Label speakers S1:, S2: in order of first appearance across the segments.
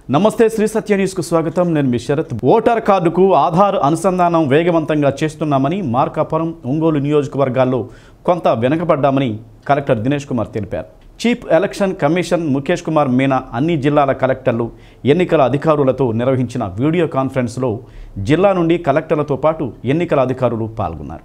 S1: నమస్తే శ్రీ సత్య న్యూస్కు స్వాగతం నేను మీ శరత్ ఓటర్ కార్డుకు ఆధార్ అనుసంధానం వేగవంతంగా చేస్తున్నామని మార్కాపురం ఒంగోలు నియోజకవర్గాల్లో కొంత వెనుకబడ్డామని కలెక్టర్ దినేష్ కుమార్ తెలిపారు chief election commission Mukesh Kumar Meena అన్ని జిల్లాల కలెక్టర్లు ఎన్నికల అధికారులతో నిర్వహించిన వీడియో కాన్ఫరెన్స్లో జిల్లా నుండి కలెక్టర్లతో పాటు ఎన్నికల అధికారులు పాల్గొన్నారు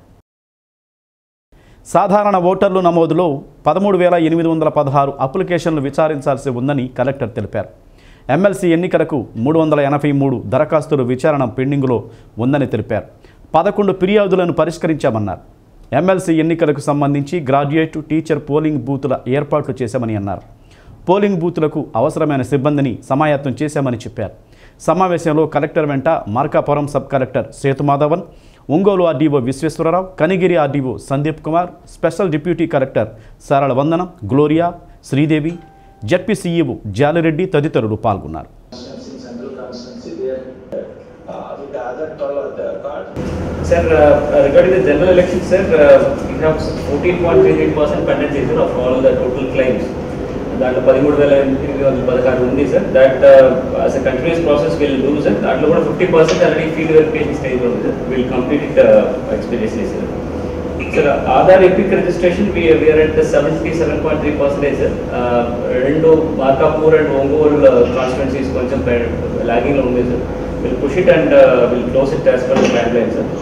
S1: సాధారణ ఓటర్లు నమోదులో పదమూడు వేల ఎనిమిది వందల పదహారు అప్లికేషన్లు విచారించాల్సి ఉందని కలెక్టర్ తెలిపారు ఎమ్మెల్సీ ఎన్నికలకు మూడు వందల ఎనభై మూడు దరఖాస్తులు విచారణ పెండింగులో ఉందని తెలిపారు పదకొండు ఫిర్యాదులను పరిష్కరించామన్నారు ఎమ్మెల్సీ ఎన్నికలకు సంబంధించి గ్రాడ్యుయేట్ టీచర్ పోలింగ్ బూతుల ఏర్పాట్లు చేశామని అన్నారు పోలింగ్ బూతులకు అవసరమైన సిబ్బందిని సమాయత్తం చేశామని చెప్పారు సమావేశంలో కలెక్టర్ వెంట Markapuram sub collector Sethumadhavan Ongole RDO Visweswararao Kanigiri RDO Sandeep Kumar special deputy collector Sarala Vandanam Gloria Sridevi ZP CEO Jalireddy తదితరులు పాల్గొన్నారు
S2: in central constituency there. Uh, with the other color, the card.
S3: Sir, uh, regarding the general election, sir, uh, we have 14.38% pendency sir, of all the total claims. దాంట్లో పదమూడు వేల ఎనిమిది వందల పదహారు ఉంది sir that as a continuous process will do sir దాంట్లో కూడా fifty percent already field verification స్టేజ్లో ఉంది sir will complete it experience sir sir Aadhaar EPIC registration we are at seventy seven point three percentage sir రెండు Markapur and Ongole constituencies కొంచెం లాగింగ్లో ఉంది sir will push it and will close it as per the guideline sir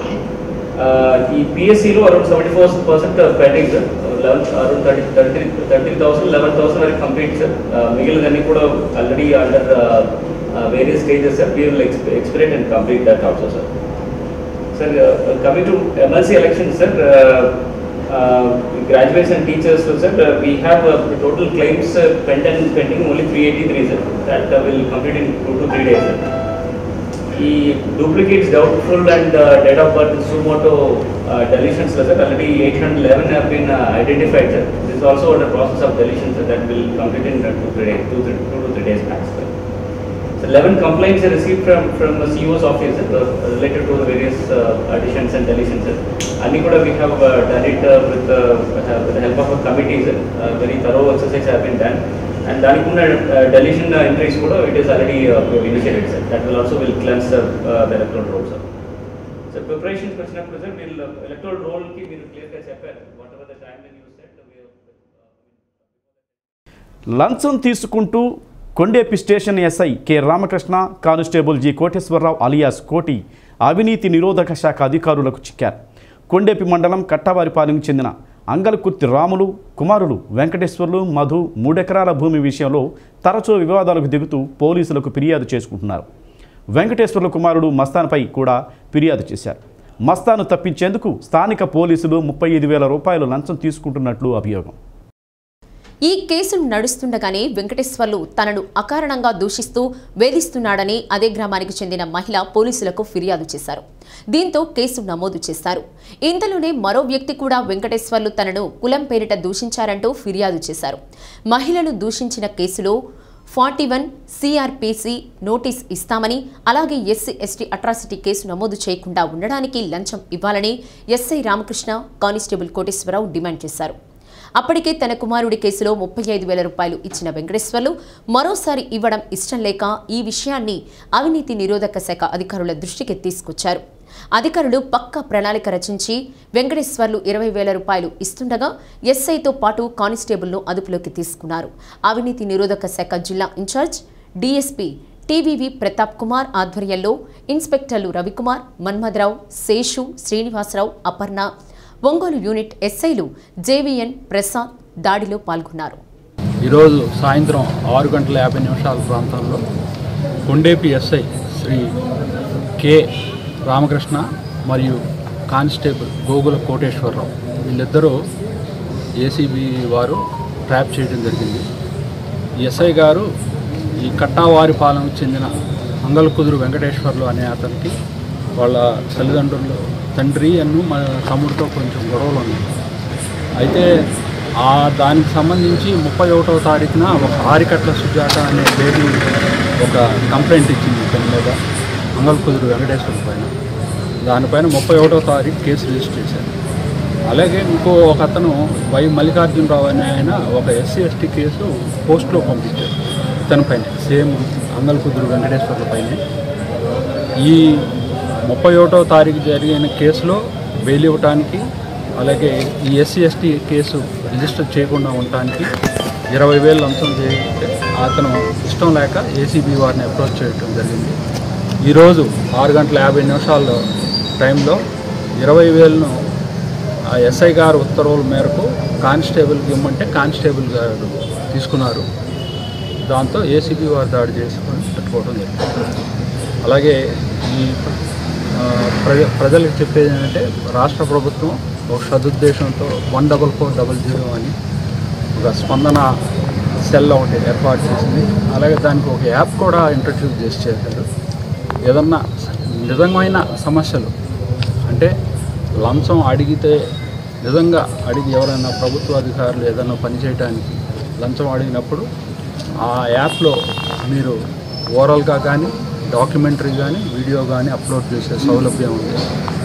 S3: ఈ పిఎస్సిలో around seventy four percent pending sir eleven around thirty thirty thirteen thousand eleven thousand వరకు complete sir మిగిలినన్ని కూడా already under various stages sir we will experience and complete that also sir Sir, uh, coming to MLC elections, sir, uh, uh, graduates and teachers, so, sir, uh, we have uh, the total claims uh, pending, pending only 383, sir. That uh, will complete in two to three days, sir. The duplicates, doubtful and uh, date of birth, sumoto uh, deletions, sir, already 811 have been uh, identified, sir. This is also under process of deletion, sir, that will complete in uh, two, three days, two, three, two to three days max, sir. So 11 complaints are received from from the CEO's office uh, related to the various uh, additions and deletions. sir. And we we have uh, done it uh, with, uh, with the help of a committee. sir. Uh, very thorough exercise have been done. And దానికి uh, deletion uh, entries కూడా it is already uh, we have initiated. Sir. That will also will cleanse the, uh, the electoral roll. Sir. So preparations వచ్చినప్పుడు sir వీళ్ళు electoral roll కి మీరు క్లియర్గా చెప్పారు whatever the time you set we have, uh,
S1: లంచం తీసుకుంటూ Kondepi station SI K Ramakrishna constable G Koteswararao alias Koti అవినీతి నిరోధక శాఖ అధికారులకు చిక్కారు కొండేపి మండలం కట్టవారిపాలెంకు చెందిన అంగలకుర్తి రాములు కుమారులు వెంకటేశ్వర్లు మధు మూడెకరాల భూమి విషయంలో తరచూ వివాదాలకు దిగుతూ పోలీసులకు ఫిర్యాదు చేసుకుంటున్నారు వెంకటేశ్వర్ల కుమారుడు మస్తాన్పై కూడా ఫిర్యాదు చేశారు మస్తాను తప్పించేందుకు స్థానిక పోలీసులు ముప్పై ఐదు వేల రూపాయలు లంచం తీసుకుంటున్నట్లు అభియోగం
S4: ఈ కేసులు నడుస్తుండగానే వెంకటేశ్వర్లు తనను అకారణంగా దూషిస్తూ వేధిస్తున్నాడని అదే గ్రామానికి చెందిన మహిళ పోలీసులకు ఫిర్యాదు చేశారు దీంతో కేసు నమోదు చేశారు ఇంతలోనే మరో వ్యక్తి కూడా వెంకటేశ్వర్లు తనను కులం పేరిట దూషించారంటూ ఫిర్యాదు చేశారు మహిళను దూషించిన కేసులో ఫార్టీ వన్ సిఆర్పిసి నోటీస్ ఇస్తామని అలాగే ఎస్సీ ఎస్టీ అట్రాసిటీ కేసు నమోదు చేయకుండా ఉండడానికి లంచం ఇవ్వాలని SI Ramakrishna constable Koteswararao demand చేశారు అప్పటికే తన కుమారుడి కేసులో ముప్పై ఐదు వేల రూపాయలు ఇచ్చిన వెంకటేశ్వర్లు మరోసారి ఇవ్వడం ఇష్టం లేక ఈ విషయాన్ని అవినీతి నిరోధక శాఖ అధికారుల దృష్టికి తీసుకొచ్చారు అధికారులు పక్కా ప్రణాళిక రచించి వెంకటేశ్వర్లు ఇరవై వేల రూపాయలు ఇస్తుండగా ఎస్ఐతో పాటు కానిస్టేబుల్ను అదుపులోకి తీసుకున్నారు అవినీతి నిరోధక శాఖ జిల్లా incharge DSP TVV Pratap Kumar ఆధ్వర్యంలో ఇన్స్పెక్టర్లు రవికుమార్ మన్మథరావు శేషు శ్రీనివాసరావు అపర్ణ ఒంగోలు యూనిట్ ఎస్ఐలు జేవీఎన్ ప్రసాద్ దాడిలో పాల్గొన్నారు
S5: ఈరోజు సాయంత్రం ఆరు గంటల యాభై నిమిషాల ప్రాంతంలో కొండేపి ఎస్ఐ శ్రీ కె రామకృష్ణ మరియు కానిస్టేబుల్ గోగుల కోటేశ్వరరావు వీళ్ళిద్దరూ ఏసీబీ వారు ట్రాప్ చేయడం జరిగింది ఎస్ఐ గారు ఈ కట్టావారిపాలెంకు చెందిన అంగలకుదురు వెంకటేశ్వర్లు అనే అతనికి వాళ్ళ తల్లిదండ్రులు తండ్రి అన్ను మా తమ్ముడితో కొంచెం గొడవలు ఉన్నాయి అయితే ఆ దానికి సంబంధించి ముప్పై ఒకటవ తారీఖున ఒక ఆరికట్ల సుజాత అనే లేడీ ఒక కంప్లైంట్ ఇచ్చింది ఇతని మీద అంగల్కుదురు వెంకటేశ్వర పైన దానిపైన ముప్పై ఒకటవ తారీఖు కేసు రిజిస్టర్ చేశారు అలాగే ఇంకో ఒక అతను వై మల్లికార్జునరావు అనే ఆయన ఒక ఎస్సీ ఎస్టీ కేసు పోస్ట్లో పంపించారు ఇతని పైన సేమ్ మంగళ కుదురు వెంకటేశ్వర్లపైనే ఈ ముప్పై ఒకటో తారీఖు జరిగిన కేసులో బెయిల్ ఇవ్వటానికి అలాగే ఈ ఎస్సీ ఎస్టీ కేసు రిజిస్టర్ చేయకుండా ఉండటానికి ఇరవై వేలు లంచం చేస్తే అతను ఇష్టం లేక ఏసీబీ వారిని అప్రోచ్ చేయడం జరిగింది ఈరోజు ఆరు గంటల యాభై నిమిషాల టైంలో ఇరవై వేలను ఆ ఎస్ఐ గారు ఉత్తర్వుల మేరకు కానిస్టేబుల్కి ఇమ్మంటే కానిస్టేబుల్ గారు తీసుకున్నారు దాంతో ఏసీబీ వారు దాడి చేసుకొని పెట్టుకోవడం జరిగింది అలాగే ఈ ఆ, ప్రజ ప్రజలకు చెప్పేది ఏంటంటే రాష్ట్ర ప్రభుత్వం ఒక సదుద్దేశంతో one double four double zero అని ఒక స్పందన సెల్ ఒకటి ఏర్పాటు చేసింది అలాగే దానికి ఒక యాప్ కూడా ఇంట్రడ్యూస్ చేసి చేశారు ఏదన్నా నిజమైన సమస్యలు అంటే లంచం అడిగితే నిజంగా అడిగి ఎవరైనా ప్రభుత్వ అధికారులు ఏదైనా పని చేయడానికి లంచం అడిగినప్పుడు ఆ యాప్లో మీరు ఓవరాల్గా కానీ డాక్యుమెంటరీ కానీ వీడియో కానీ అప్లోడ్ చేసే సౌలభ్యం ఉంది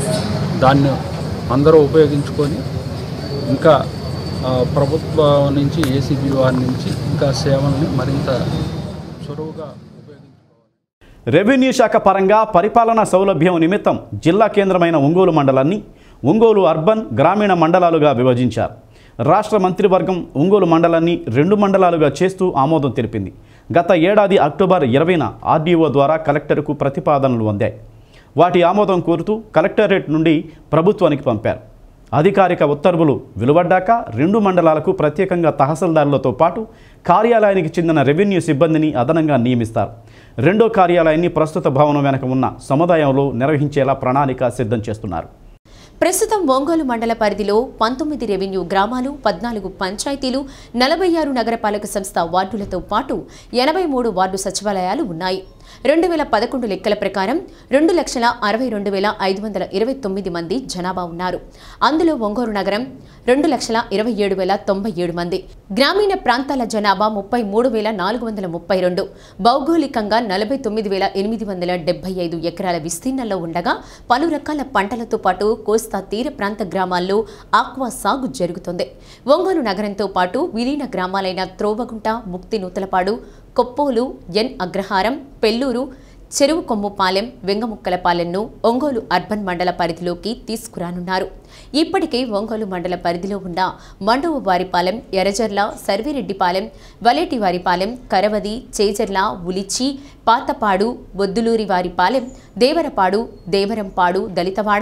S5: దాన్ని అందరూ ఉపయోగించుకొని ఇంకా ఆ, ప్రభుత్వం నుంచి ఏసీబీ వారి నుంచి ఇంకా సేవల్ని మరింత చురువుగా ఉపయోగించుకోవాలి
S1: రెవెన్యూ శాఖ పరంగా పరిపాలనా సౌలభ్యం నిమిత్తం జిల్లా కేంద్రమైన ఒంగోలు మండలాన్ని ఒంగోలు అర్బన్ గ్రామీణ మండలాలుగా విభజించారు రాష్ట్ర మంత్రివర్గం ఒంగోలు మండలాన్ని రెండు మండలాలుగా చేస్తూ ఆమోదం తెలిపింది గత ఏడాది అక్టోబర్ ఇరవైన ఆర్డీఓ ద్వారా కలెక్టర్కు ప్రతిపాదనలు అందాయి వాటి ఆమోదం కోరుతూ కలెక్టరేట్ నుండి ప్రభుత్వానికి పంపారు అధికారిక ఉత్తర్వులు వెలువడ్డాక రెండు మండలాలకు ప్రత్యేకంగా తహసీల్దారులతో పాటు కార్యాలయానికి చెందిన రెవెన్యూ సిబ్బందిని అదనంగా నియమిస్తారు రెండో కార్యాలయాన్ని ప్రస్తుత భవనం వెనక ఉన్న సముదాయంలో నిర్వహించేలా ప్రణాళిక సిద్ధం చేస్తున్నారు
S4: ప్రస్తుతం ఒంగోలు మండల పరిధిలో పంతొమ్మిది రెవెన్యూ గ్రామాలు పద్నాలుగు పంచాయతీలు నలభై ఆరు నగరపాలక సంస్థ వార్డులతో పాటు ఎనభై మూడు వార్డు సచివాలయాలు ఉన్నాయి రెండు వేల పదకొండు లెక్కల ప్రకారం రెండు లక్షల అరవై రెండు వేల ఐదు వందల ఇరవై తొమ్మిది మంది జనాభా ఉన్నారు అందులో ఒంగోలు నగరం రెండు లక్షల ఇరవై ఏడు వేల తొంభై ఏడు మంది గ్రామీణ ప్రాంతాల జనాభా ముప్పై మూడు వేల నాలుగు వందల ముప్పై రెండు భౌగోళికంగా నలభై తొమ్మిది వేల ఎనిమిది వందల డెబ్బై ఐదు ఎకరాల విస్తీర్ణంలో ఉండగా పలు రకాల పంటలతో పాటు కోస్తా తీర ప్రాంత గ్రామాల్లో ఆక్వా సాగు జరుగుతుంది ఒంగోలు నగరంతో పాటు విలీన గ్రామాలైన త్రోవగుంట ముక్తి నూతలపాడు కొప్పోలు ఎన్ అగ్రహారం పెల్లూరు చెరువు కొమ్ముపాలెం వెంగముక్కలపాలెంను ఒంగోలు అర్బన్ మండల పరిధిలోకి తీసుకురానున్నారు ఇప్పటికే ఒంగోలు మండల పరిధిలో ఉన్న మండవవారిపాలెం ఎర్రజర్ల సర్విరెడ్డిపాలెం వలేటివారిపాలెం కరవది చేజర్ల ఉలిచి పాతపాడు బొద్దులూరివారిపాలెం దేవరపాడు దేవరంపాడు దళితవాడ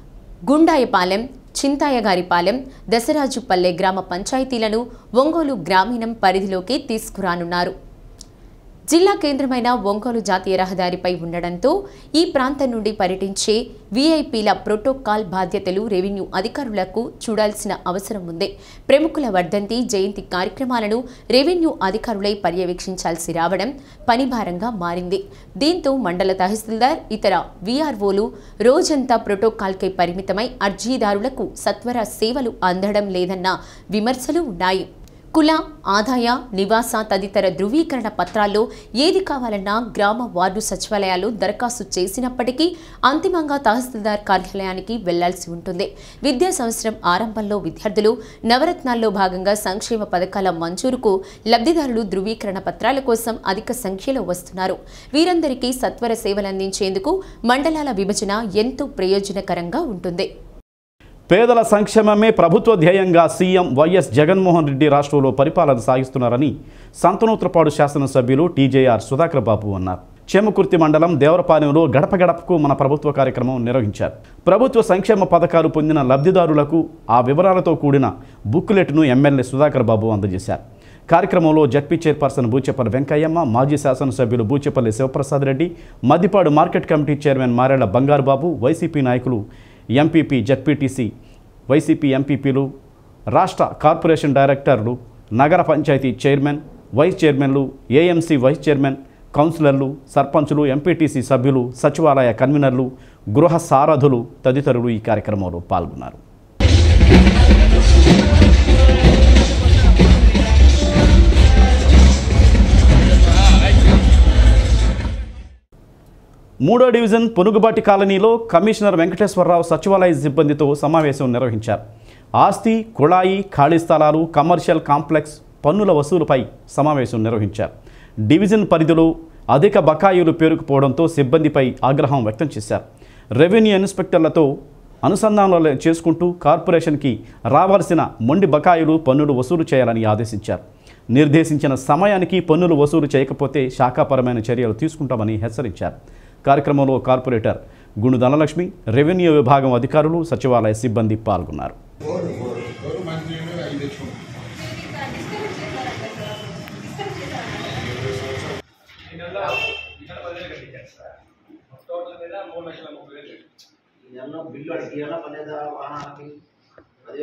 S4: గుండాయపాలెం చింతాయగారిపాలెం దశరాజుపల్లె గ్రామ పంచాయతీలను ఒంగోలు గ్రామీణం పరిధిలోకి తీసుకురానున్నారు జిల్లా కేంద్రమైన ఒంగోలు జాతీయ రహదారిపై ఉండడంతో ఈ ప్రాంతం నుండి పర్యటించే వీఐపీల ప్రోటోకాల్ బాధ్యతలు రెవెన్యూ అధికారులకు చూడాల్సిన అవసరం ఉంది ప్రముఖుల వర్ధంతి జయంతి కార్యక్రమాలను రెవెన్యూ అధికారులై పర్యవేక్షించాల్సి రావడం పనిభారంగా మారింది దీంతో మండల తహసీల్దార్ ఇతర వీఆర్ఓలు రోజంతా ప్రోటోకాల్కే పరిమితమై అర్జీదారులకు సత్వర సేవలు అందడం లేదన్న విమర్శలు ఉన్నాయి కుల ఆదాయ నివాస తదితర ధృవీకరణ పత్రాల్లో ఏది కావాలన్నా గ్రామ వార్డు సచివాలయాలు దరఖాస్తు చేసినప్పటికీ అంతిమంగా తహసీల్దార్ కార్యాలయానికి వెళ్లాల్సి ఉంటుంది విద్యా సంవత్సరం ఆరంభంలో విద్యార్థులు నవరత్నాల్లో భాగంగా సంక్షేమ పథకాల మంజూరుకు లబ్ధిదారులు ధృవీకరణ పత్రాల కోసం అధిక సంఖ్యలో వస్తున్నారు వీరందరికీ సత్వర సేవలందించేందుకు మండలాల విభజన ఎంతో ప్రయోజనకరంగా ఉంటుంది
S1: పేదల సంక్షేమమే ప్రభుత్వ ధ్యేయంగా సీఎం వైఎస్ జగన్మోహన్ రెడ్డి రాష్ట్రంలో పరిపాలన సాగిస్తున్నారని సంతనూత్రపాడు శాసనసభ్యులు టీజేఆర్ సుధాకర్ బాబు అన్నారు చేమకుర్తి మండలం దేవరపాలెంలో గడప గడపకు మన ప్రభుత్వ కార్యక్రమం నిర్వహించారు ప్రభుత్వ సంక్షేమ పథకాలు పొందిన లబ్ధిదారులకు ఆ వివరాలతో కూడిన బుక్లెట్ను ఎమ్మెల్యే సుధాకర్ బాబు అందజేశారు కార్యక్రమంలో జడ్పీ చైర్పర్సన్ బూచెపల్లి వెంకయ్యమ్మ మాజీ శాసనసభ్యులు Buchepalli Sivaprasad Reddy Maddipadu market committee chairman Marella Bangaru Babu YCP నాయకులు ఎంపీపీ జడ్పీటీసీ వైసీపీ ఎంపీపీలు రాష్ట్ర కార్పొరేషన్ డైరెక్టర్లు నగర పంచాయతీ చైర్మన్ వైస్ చైర్మన్లు ఏఎంసీ వైస్ చైర్మన్ కౌన్సిలర్లు సర్పంచులు ఎంపీటీసీ సభ్యులు సచివాలయ కన్వీనర్లు గృహ సారథులు తదితరులు ఈ కార్యక్రమంలో పాల్గొన్నారు మూడో డివిజన్ పునుగుబాటి కాలనీలో కమిషనర్ వెంకటేశ్వరరావు సచివాలయ సిబ్బందితో సమావేశం నిర్వహించారు ఆస్తి కుళాయి ఖాళీ స్థలాలు కమర్షియల్ కాంప్లెక్స్ పన్నుల వసూలుపై సమావేశం నిర్వహించారు డివిజన్ పరిధిలో అధిక బకాయిలు పేరుకుపోవడంతో సిబ్బందిపై ఆగ్రహం వ్యక్తం చేశారు రెవెన్యూ ఇన్స్పెక్టర్లతో అనుసంధానాలు చేసుకుంటూ కార్పొరేషన్కి రావాల్సిన మొండి బకాయిలు పన్నులు వసూలు చేయాలని ఆదేశించారు నిర్దేశించిన సమయానికి పన్నులు వసూలు చేయకపోతే శాఖాపరమైన చర్యలు తీసుకుంటామని హెచ్చరించారు కార్యక్రమంలో కార్పొరేటర్ గుండు ధనలక్ష్మి రెవెన్యూ విభాగం అధికారులు సచివాలయ సిబ్బంది పాల్గొన్నారు
S6: ఏమన్నా బిల్లు అడిగి ఏమన్నా పనేదా వాహనానికి అదే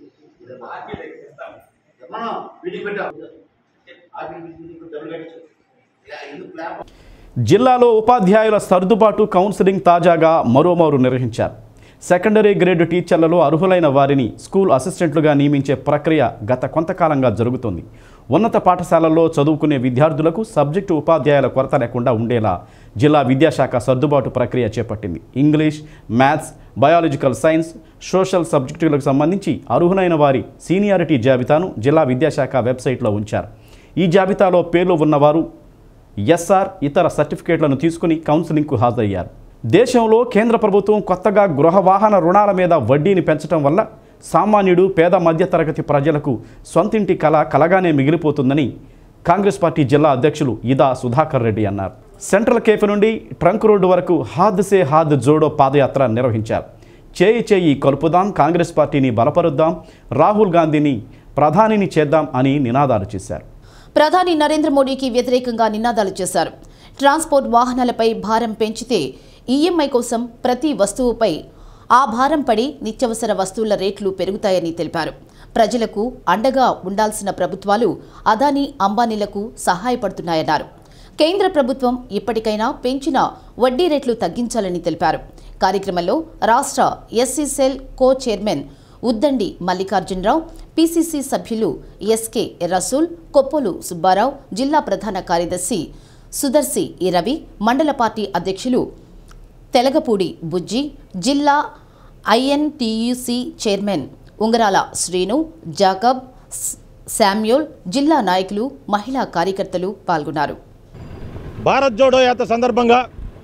S6: మనం వీడికి పెట్టాం ఆర్టీ వీడికి డబ్బులు కట్టచ్చు ఇలా ఎందుకు ప్లాన్
S1: జిల్లాలో ఉపాధ్యాయుల సర్దుబాటు కౌన్సిలింగ్ తాజాగా మరోమారు నిర్వహించారు సెకండరీ గ్రేడ్ టీచర్లలో అర్హులైన వారిని స్కూల్ అసిస్టెంట్లుగా నియమించే ప్రక్రియ గత కొంతకాలంగా జరుగుతోంది ఉన్నత పాఠశాలల్లో చదువుకునే విద్యార్థులకు సబ్జెక్టు ఉపాధ్యాయుల కొరత లేకుండా ఉండేలా జిల్లా విద్యాశాఖ సర్దుబాటు ప్రక్రియ చేపట్టింది English maths biological science social సబ్జెక్టులకు సంబంధించి అర్హులైన వారి సీనియారిటీ జాబితాను జిల్లా విద్యాశాఖ వెబ్సైట్లో ఉంచారు ఈ జాబితాలో పేర్లు ఉన్నవారు ఎస్ఆర్ ఇతర సర్టిఫికేట్లను తీసుకుని కౌన్సిలింగ్కు హాజరయ్యారు దేశంలో కేంద్ర ప్రభుత్వం కొత్తగా గృహ వాహన రుణాల మీద వడ్డీని పెంచడం వల్ల సామాన్యుడు పేద మధ్యతరగతి ప్రజలకు సొంతింటి కళ కలగానే మిగిలిపోతుందని కాంగ్రెస్ పార్టీ జిల్లా అధ్యక్షులు ఇదా సుధాకర్ రెడ్డి అన్నారు సెంట్రల్ కేఫ్ నుండి ట్రంక్ రోడ్డు వరకు హాద్ సే హాద్ జోడో పాదయాత్ర నిర్వహించారు చేయి చేయి కలుపుదాం కాంగ్రెస్ పార్టీని బలపరుద్దాం రాహుల్ గాంధీని ప్రధానిని చేద్దాం అని నినాదాలు చేశారు
S7: ప్రధాని నరేంద్ర మోడీకి వ్యతిరేకంగా నినాదాలు చేశారు ట్రాన్స్పోర్ట్ వాహనాలపై భారం పెంచితే ఈఎంఐ కోసం ప్రతి వస్తువుపై ఆ భారం పడి నిత్యవసర వస్తువుల రేట్లు పెరుగుతాయని తెలిపారు ప్రజలకు అండగా ఉండాల్సిన ప్రభుత్వాలు అదానీ అంబానీలకు సహాయపడుతున్నాయన్నారు కేంద్ర ప్రభుత్వం ఇప్పటికైనా పెంచిన వడ్డీ రేట్లు తగ్గించాలని తెలిపారు కార్యక్రమంలో రాష్ట్ర SC cell co chairman Uddandi Mallikarjunarao PCC సభ్యులు ఎస్కే రసూల్ కొప్పోలు సుబ్బారావు జిల్లా ప్రధాన కార్యదర్శి సుదర్శి రవి మండల పార్టీ అధ్యక్షులు తెలగపూడి బుజ్జి జిల్లా ఐఎన్టీయూసీ చైర్మన్ ఉంగరాల శ్రీను జాకబ్ స్- శామ్యూల్ జిల్లా నాయకులు మహిళా కార్యకర్తలు పాల్గొన్నారు
S8: భారత్ జోడో యాత్ర సందర్భంగా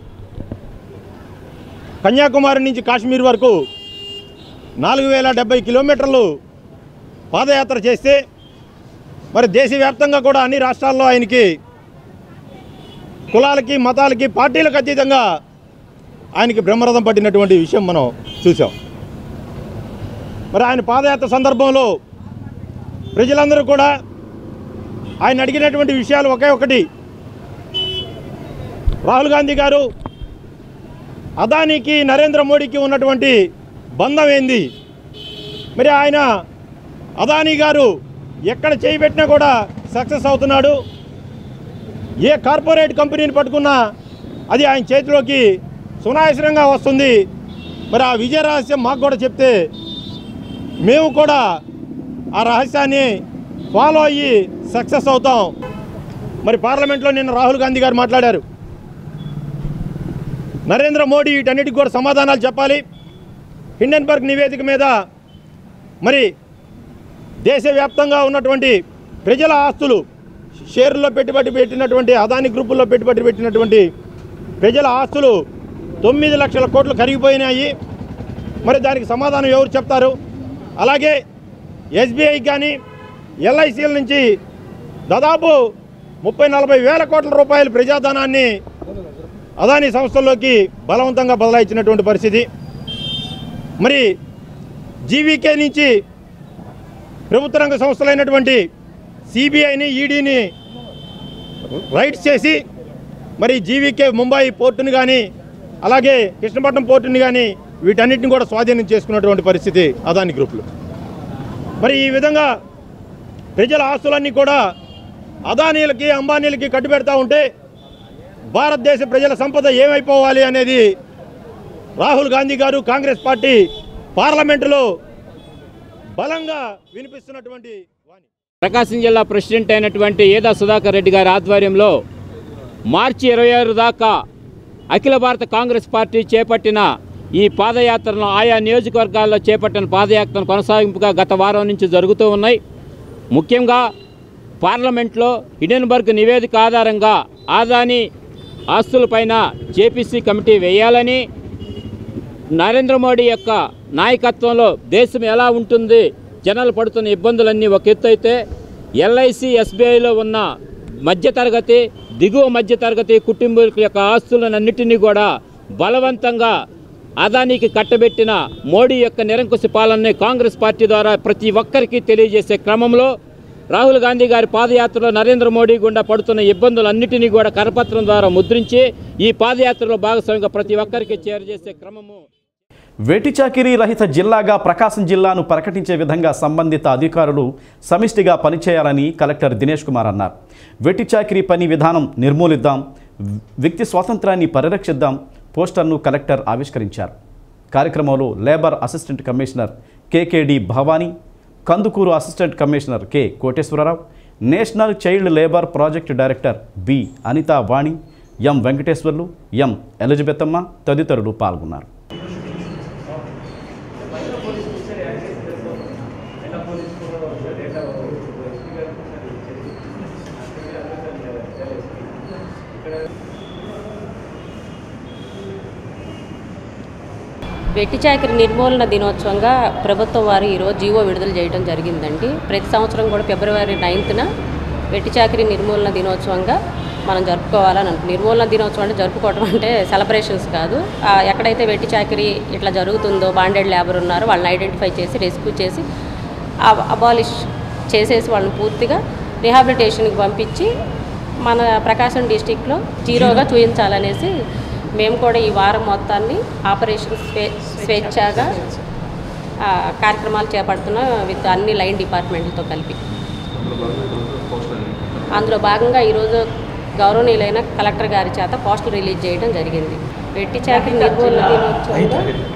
S8: కన్యాకుమారి నుంచి కాశ్మీర్ వరకు నాలుగు వేల డెబ్బై కిలోమీటర్లు పాదయాత్ర చేస్తే మరి దేశవ్యాప్తంగా కూడా అన్ని రాష్ట్రాల్లో ఆయనకి కులాలకి మతాలకి పార్టీలకు అతీతంగా ఆయనకి బ్రహ్మరథం పట్టినటువంటి విషయం మనం చూసాం మరి ఆయన పాదయాత్ర సందర్భంలో ప్రజలందరూ కూడా ఆయన అడిగినటువంటి విషయాలు ఒకే ఒకటి రాహుల్ గాంధీ గారు అదానీకి నరేంద్ర మోడీకి ఉన్నటువంటి బంధం ఏంది మరి ఆయన అదానీ గారు ఎక్కడ చేయి పెట్టినా కూడా సక్సెస్ అవుతున్నాడు ఏ కార్పొరేట్ కంపెనీని పట్టుకున్నా అది ఆయన చేతిలోకి సునాయాసనంగా వస్తుంది మరి ఆ విజయ రహస్యం మాకు కూడా చెప్తే మేము కూడా ఆ రహస్యాన్ని ఫాలో అయ్యి సక్సెస్ అవుతాం మరి పార్లమెంట్లో నిన్న రాహుల్ గాంధీ గారు మాట్లాడారు నరేంద్ర మోడీ వీటన్నిటికి కూడా సమాధానాలు చెప్పాలి హిండెన్బర్గ్ నివేదిక మీద మరి దేశవ్యాప్తంగా ఉన్నటువంటి ప్రజల ఆస్తులు షేర్లలో పెట్టుబడి పెట్టినటువంటి అదాని గ్రూపుల్లో పెట్టుబడి పెట్టినటువంటి ప్రజల ఆస్తులు తొమ్మిది లక్షల కోట్లు కరిగిపోయినాయి మరి దానికి సమాధానం ఎవరు చెప్తారు అలాగే ఎస్బీఐ కానీ ఎల్ఐసీల నుంచి దాదాపు ముప్పై నలభై వేల కోట్ల రూపాయల ప్రజాధనాన్ని అదాని సంస్థల్లోకి బలవంతంగా బదలాయించినటువంటి పరిస్థితి మరి జీవీకే నుంచి ప్రభుత్వ రంగ సంస్థలైనటువంటి సిబిఐని ఈడీని రైట్స్ చేసి మరి జీవీకే ముంబై పోర్టుని కానీ అలాగే కృష్ణపట్నం పోర్టుని కానీ వీటన్నిటిని కూడా స్వాధీనం చేసుకున్నటువంటి పరిస్థితి అదాని గ్రూపులు మరి ఈ విధంగా ప్రజల ఆస్తులన్నీ కూడా అదానీలకి అంబానీలకి కట్టుబెడతా ఉంటే భారతదేశ ప్రజల సంపద ఏమైపోవాలి అనేది రాహుల్ గాంధీ గారు కాంగ్రెస్ పార్టీ పార్లమెంటులో బలంగా వినిపిస్తున్నటువంటి వాణి
S9: ప్రకాశం జిల్లా ప్రెసిడెంట్ అయినటువంటి ఏదా సుధాకర్ రెడ్డి గారి ఆధ్వర్యంలో మార్చి ఇరవై ఆరు దాకా అఖిల భారత కాంగ్రెస్ పార్టీ చేపట్టిన ఈ పాదయాత్రను ఆయా నియోజకవర్గాల్లో చేపట్టిన పాదయాత్రను కొనసాగింపుగా గత వారం నుంచి జరుగుతూ ఉన్నాయి ముఖ్యంగా పార్లమెంట్లో హిడెన్బర్గ్ నివేదిక ఆధారంగా ఆదాని ఆస్తులపైన జేపీసీ కమిటీ వేయాలని నరేంద్ర మోడీ యొక్క నాయకత్వంలో దేశం ఎలా ఉంటుంది జనాలు పడుతున్న ఇబ్బందులన్నీ ఒక ఎత్తు అయితే ఎల్ఐసి ఎస్బీఐలో ఉన్న మధ్యతరగతి దిగువ మధ్యతరగతి కుటుంబీకుల యొక్క ఆస్తులన్నింటినీ కూడా బలవంతంగా అదానికి కట్టబెట్టిన మోడీ యొక్క నిరంకుశ పాలనని కాంగ్రెస్ పార్టీ ద్వారా ప్రతి ఒక్కరికి తెలియజేసే క్రమంలో రాహుల్ గాంధీ గారి పాదయాత్రలో నరేంద్ర మోడీ గుండా పడుతున్న ఇబ్బందులన్నిటినీ కూడా కరపత్రం ద్వారా ముద్రించి ఈ పాదయాత్రలో భాగస్వామిగా ప్రతి ఒక్కరికి చేరజేసే క్రమము
S1: వెటి చాకిరీ రహిత జిల్లాగా ప్రకాశం జిల్లాను ప్రకటించే విధంగా సంబంధిత అధికారులు సమిష్టిగా పనిచేయాలని కలెక్టర్ దినేష్ కుమార్ అన్నారు వెటి చాకిరీ పని విధానం నిర్మూలిద్దాం వ్యక్తి స్వాతంత్రాన్ని పరిరక్షిద్దాం పోస్టర్ను కలెక్టర్ ఆవిష్కరించారు కార్యక్రమంలో labour assistant commissioner KKD Bhavani Kandukur assistant commissioner K Koteswararao national child labour project director B Anitha Vani M Venkateswarlu M Elizabethamma తదితరులు పాల్గొన్నారు
S10: వెట్టి చాకరి నిర్మూలన దినోత్సవంగా ప్రభుత్వం వారు ఈరోజు జీవో విడుదల చేయడం జరిగిందండి ప్రతి సంవత్సరం కూడా ఫిబ్రవరి నైన్త్న వెట్టి చాకరి నిర్మూలన దినోత్సవంగా మనం జరుపుకోవాలని అనుకు నిర్మూలన దినోత్సవం అంటే జరుపుకోవడం అంటే సెలబ్రేషన్స్ కాదు ఆ, ఎక్కడైతే వెట్టి చాకరీ ఇట్లా జరుగుతుందో బాండెడ్ లేబర్ ఉన్నారో వాళ్ళని ఐడెంటిఫై చేసి రెస్క్యూ చేసి అబాలిష్ చేసేసి వాళ్ళని పూర్తిగా రిహాబిలిటేషన్కి పంపించి మన ప్రకాశం డిస్టిక్లో జీరోగా చూపించాలనేసి మేము కూడా ఈ వారం మొత్తాన్ని ఆపరేషన్ స్వే స్వేచ్ఛగా ఆ, కార్యక్రమాలు చేపడుతున్నాం విత్ అన్ని లైన్ డిపార్ట్మెంట్లతో కలిపి అందులో భాగంగా ఈరోజు గౌరవనీయులైన కలెక్టర్ గారి చేత పోస్టర్ రిలీజ్ చేయడం జరిగింది వెట్టి చాకరి నిర్మూలన దినోత్సవంగా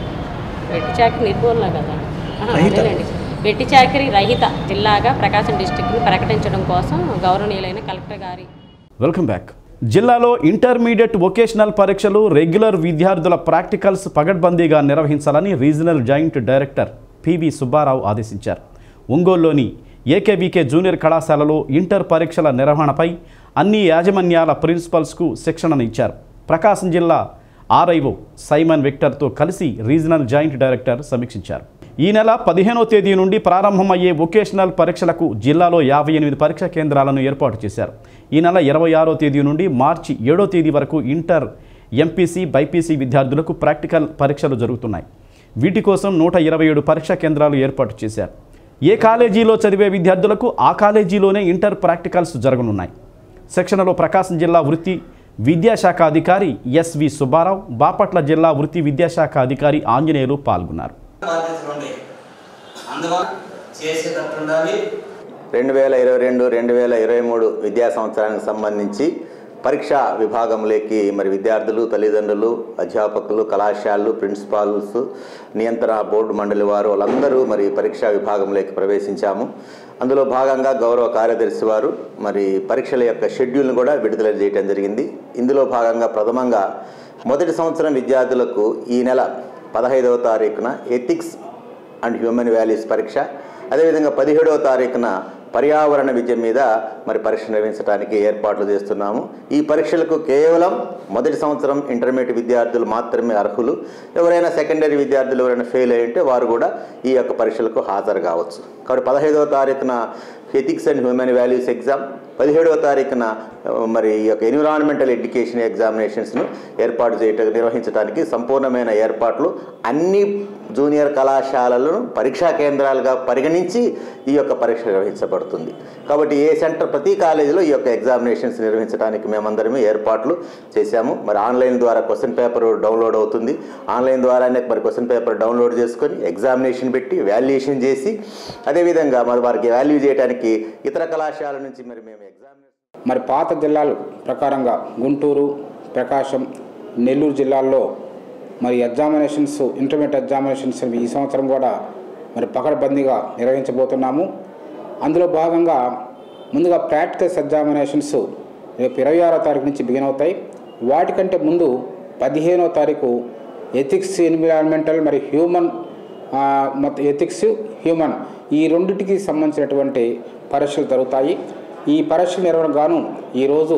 S10: వెట్టి చాకరి నిర్మూలన కదా ఆహా, అదేనండి వెట్టి చాకరి రహిత జిల్లాగా ప్రకాశం డిస్టిక్ని ప్రకటించడం కోసం గౌరవనీయులైన కలెక్టర్ గారి
S1: వెల్కమ్ బ్యాక్ జిల్లాలో ఇంటర్మీడియట్ వొకేషనల్ పరీక్షలు రెగ్యులర్ విద్యార్థుల ప్రాక్టికల్స్ పగడ్బందీగా నిర్వహించాలని regional joint director PV Subbarao ఆదేశించారు ఒంగోలులోని ఏకేబీకే జూనియర్ కళాశాలలో ఇంటర్ పరీక్షల నిర్వహణపై అన్ని యాజమాన్యాల ప్రిన్సిపల్స్కు శిక్షణనిచ్చారు ప్రకాశం జిల్లా ఆర్ఐఓ సైమన్ విక్టర్తో కలిసి రీజనల్ జాయింట్ డైరెక్టర్ సమీక్షించారు ఈ నెల పదిహేనో తేదీ నుండి ప్రారంభమయ్యే వొకేషనల్ పరీక్షలకు జిల్లాలో యాభై ఎనిమిది పరీక్షా కేంద్రాలను ఏర్పాటు చేశారు ఈ నెల ఇరవై ఆరో తేదీ నుండి మార్చి ఏడో తేదీ వరకు ఇంటర్ ఎంపీసీ బైపీసీ విద్యార్థులకు ప్రాక్టికల్ పరీక్షలు జరుగుతున్నాయి వీటి కోసం నూట ఇరవై ఏడు పరీక్షా కేంద్రాలు ఏర్పాటు చేశారు ఏ కాలేజీలో చదివే విద్యార్థులకు ఆ కాలేజీలోనే ఇంటర్ ప్రాక్టికల్స్ జరగనున్నాయి శిక్షణలో ప్రకాశం జిల్లా వృత్తి విద్యాశాఖ అధికారి ఎస్వి సుబ్బారావు బాపట్ల జిల్లా వృత్తి విద్యాశాఖ అధికారి ఆంజనేయులు పాల్గొన్నారు
S11: బాధ్యతలు ఉన్నాయి అందువల్ల చేసేటట్టు ఉండాలి
S12: రెండు వేల ఇరవై రెండు రెండు వేల ఇరవై మూడు విద్యా సంవత్సరానికి సంబంధించి పరీక్షా విభాగంలోకి మరి విద్యార్థులు తల్లిదండ్రులు అధ్యాపకులు కళాశాలలు ప్రిన్సిపాల్స్ నియంత్రణ బోర్డు మండలి వారు వాళ్ళందరూ మరి పరీక్షా విభాగంలోకి ప్రవేశించాము అందులో భాగంగా గౌరవ కార్యదర్శి వారు మరి పరీక్షల యొక్క షెడ్యూల్ను కూడా విడుదల చేయడం జరిగింది ఇందులో భాగంగా ప్రథమంగా మొదటి సంవత్సరం విద్యార్థులకు ఈ నెల పదహైదవ తారీఖున ఎథిక్స్ అండ్ హ్యూమన్ వాల్యూస్ పరీక్ష అదేవిధంగా పదిహేడవ తారీఖున పర్యావరణ విద్య మీద మరి పరీక్ష నిర్వహించడానికి ఏర్పాట్లు చేస్తున్నాము ఈ పరీక్షలకు కేవలం మొదటి సంవత్సరం ఇంటర్మీడియట్ విద్యార్థులు మాత్రమే అర్హులు ఎవరైనా సెకండరీ విద్యార్థులు ఎవరైనా ఫెయిల్ అయి ఉంటే వారు కూడా ఈ యొక్క పరీక్షలకు హాజరు కావచ్చు కాబట్టి పదహైదవ తారీఖున ethics and human values exam పదిహేడవ తారీఖున ఆ, మరి ఈ యొక్క ఎన్విరాన్మెంటల్ ఎడ్యుకేషన్ ఎగ్జామినేషన్స్ను ఏర్పాటు చేయట నిర్వహించడానికి సంపూర్ణమైన ఏర్పాట్లు అన్ని జూనియర్ కళాశాలలను పరీక్షా కేంద్రాలుగా పరిగణించి ఈ యొక్క పరీక్ష నిర్వహించబడుతుంది కాబట్టి ఏ సెంటర్ ప్రతి కాలేజీలో ఈ యొక్క ఎగ్జామినేషన్స్ నిర్వహించడానికి మేమందరమే ఏర్పాట్లు చేశాము మరి ఆన్లైన్ ద్వారా క్వశ్చన్ పేపర్ డౌన్లోడ్ అవుతుంది ఆన్లైన్ ద్వారానే మరి క్వశ్చన్ పేపర్ డౌన్లోడ్ చేసుకొని ఎగ్జామినేషన్ పెట్టి వాల్యుయేషన్ చేసి అదేవిధంగా మరి వారికి వాల్యూ చేయడానికి ఇతర కళాశాల నుంచి మరి మేము ఎగ్జామినేషన్
S13: మరి పాత జిల్లాలు ప్రకారంగా గుంటూరు ప్రకాశం నెల్లూరు జిల్లాల్లో మరి ఎగ్జామినేషన్స్ ఇంటర్మీడియట్ ఎగ్జామినేషన్స్ ఈ సంవత్సరం కూడా మరి పకడ్బందీగా నిర్వహించబోతున్నాము అందులో భాగంగా ముందుగా ప్రాక్టికల్స్ ఎగ్జామినేషన్స్ రేపు ఇరవై ఆరో తారీఖు నుంచి బిగిన్ అవుతాయి వాటికంటే ముందు పదిహేనో తారీఖు ఎథిక్స్ ఎన్విరాన్మెంటల్ మరి హ్యూమన్ ఆ, మొత్తం ఎథిక్స్ హ్యూమన్ ఈ రెండిటికి సంబంధించినటువంటి పరీక్షలు జరుగుతాయి ఈ పరీక్షల నిర్వహణ గాను ఈరోజు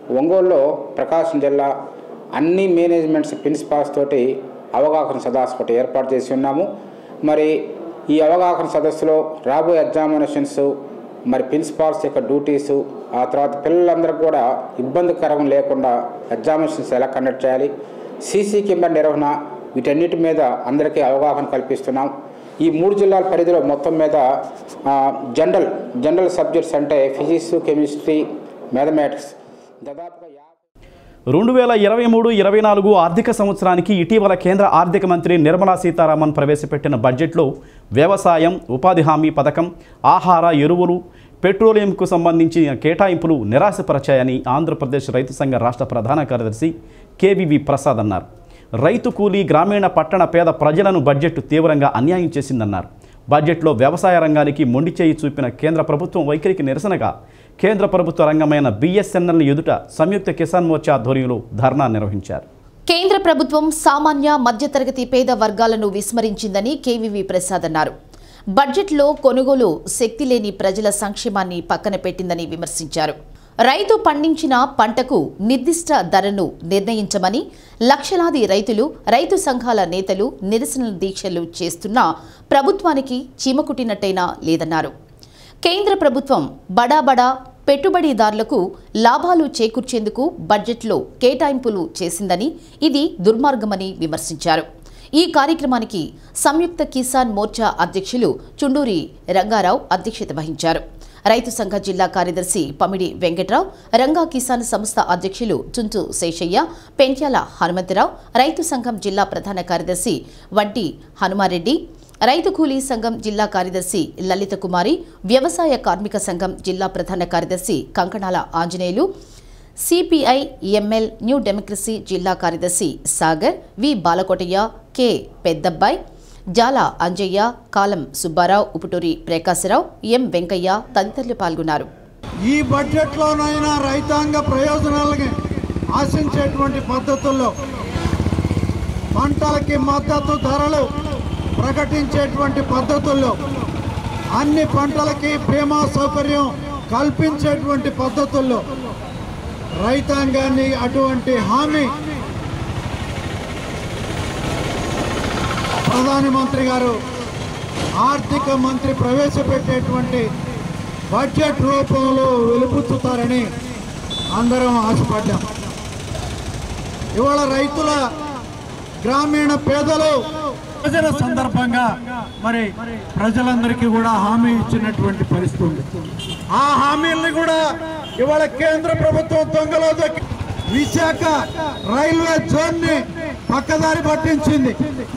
S13: ఒంగోలులో ప్రకాశం జిల్లా అన్ని మేనేజ్మెంట్స్ ప్రిన్సిపాల్స్ తోటి అవగాహన సదస్సు ఒకటి ఏర్పాటు చేసి ఉన్నాము మరి ఈ అవగాహన సదస్సులో రాబోయే ఎగ్జామినేషన్స్ మరి ప్రిన్సిపాల్స్ యొక్క డ్యూటీసు ఆ తర్వాత పిల్లలందరికీ కూడా ఇబ్బందికరం లేకుండా ఎగ్జామినేషన్స్ ఎలా కండక్ట్ చేయాలి సీసీ కెమెరా నిర్వహణ వీటన్నిటి మీద అందరికీ అవగాహన కల్పిస్తున్నాం ఈ మూడు జిల్లాల పరిధిలో మొత్తం మీద ఆ, జనరల్ జనరల్ సబ్జెక్ట్స్ అంటే ఫిజిక్స్ కెమిస్ట్రీ మ్యాథమెటిక్స్ దాదాపుగా
S1: రెండు వేల ఇరవై మూడు ఇరవై నాలుగు ఆర్థిక సంవత్సరానికి ఇటీవల కేంద్ర ఆర్థిక మంత్రి నిర్మలా సీతారామన్ ప్రవేశపెట్టిన బడ్జెట్లో వ్యవసాయం ఉపాధి హామీ పథకం ఆహార ఎరువులు పెట్రోలియంకు సంబంధించిన కేటాయింపులు నిరాశపరచాయని ఆంధ్రప్రదేశ్ రైతు సంఘ రాష్ట్ర ప్రధాన కార్యదర్శి కేవీవి ప్రసాద్ అన్నారు రైతు కూలీ గ్రామీణ పట్టణ పేద ప్రజలను బడ్జెట్ తీవ్రంగా అన్యాయం చేసిందన్నారు బడ్జెట్లో వ్యవసాయ రంగానికి మొండి చేయి చూపిన కేంద్ర ప్రభుత్వం వైఖరికి నిరసనగా కేంద్ర ప్రభుత్వ రంగమైన బీఎస్ఎన్ఎల్ ఎదుట సంయుక్త కిసాన్ మోర్చా ఆధ్వర్యంలో ధర్నా నిర్వహించారు
S7: కేంద్ర ప్రభుత్వం సామాన్య మధ్యతరగతి పేద వర్గాలను విస్మరించిందని కేవీవి ప్రసాద్ అన్నారు బడ్జెట్లో కొనుగోలు శక్తి లేని ప్రజల సంక్షేమాన్ని పక్కన పెట్టిందని విమర్శించారు రైతు పండించిన పంటకు నిర్దిష్ట ధరను నిర్ణయించమని లక్షలాది రైతులు రైతు సంఘాల నేతలు నిరసన దీక్షలు చేస్తున్నా ప్రభుత్వానికి చీమకుట్టినట్టయినా లేదన్నారు కేంద్ర ప్రభుత్వం బడాబడా పెట్టుబడిదారులకు లాభాలు చేకూర్చేందుకు బడ్జెట్లో కేటాయింపులు చేసిందని ఇది దుర్మార్గమని విమర్శించారు ఈ కార్యక్రమానికి సంయుక్త కిసాన్ మోర్చా అధ్యక్షులు చుండూరి రంగారావు అధ్యక్షత వహించారు రైతు సంఘ జిల్లా కార్యదర్శి పమిడి వెంకట్రావు రంగా కిసాన్ సంస్థ అధ్యక్షులు చుంచు శేషయ్య పెంట్యాల హనుమంతరావు రైతు సంఘం జిల్లా ప్రధాన కార్యదర్శి వడ్డి హనుమారెడ్డి రైతు కూలీ సంఘం జిల్లా కార్యదర్శి లలిత కుమారి వ్యవసాయ కార్మిక సంఘం జిల్లా ప్రధాన కార్యదర్శి Kankanala Anjaneyulu CPI ML New Democracy జిల్లా కార్యదర్శి సాగర్ వి బాలకోటయ్య కె పెద్దబ్బాయ్ జాల అంజయ్య కాలం సుబ్బారావు ఉపుటూరి ప్రకాశరావు ఎం వెంకయ్య తదితరులు పాల్గొన్నారు
S14: ఈ బడ్జెట్లోనైనా రైతాంగ ప్రయోజనాలకి ఆశించేటువంటి పద్ధతుల్లో పంటలకి మద్దతు ధరలు ప్రకటించేటువంటి పద్ధతుల్లో అన్ని పంటలకి బీమా సౌకర్యం కల్పించేటువంటి పద్ధతుల్లో రైతాంగాన్ని అటువంటి హామీ ప్రధానమంత్రి గారు ఆర్థిక మంత్రి ప్రవేశపెట్టేటువంటి బడ్జెట్ రూపంలో వెలుపుచ్చుతారని అందరం ఆశపడ్డాం ఇవాళ రైతుల గ్రామీణ పేదలు ప్రజల సందర్భంగా మరి ప్రజలందరికీ కూడా హామీ ఇచ్చినటువంటి పరిస్థితి ఉంది ఆ హామీల్ని కూడా ఇవాళ కేంద్ర ప్రభుత్వం దొంగలో దొక్కి విశాఖ రైల్వే జోన్ ని పక్కదారి పట్టించింది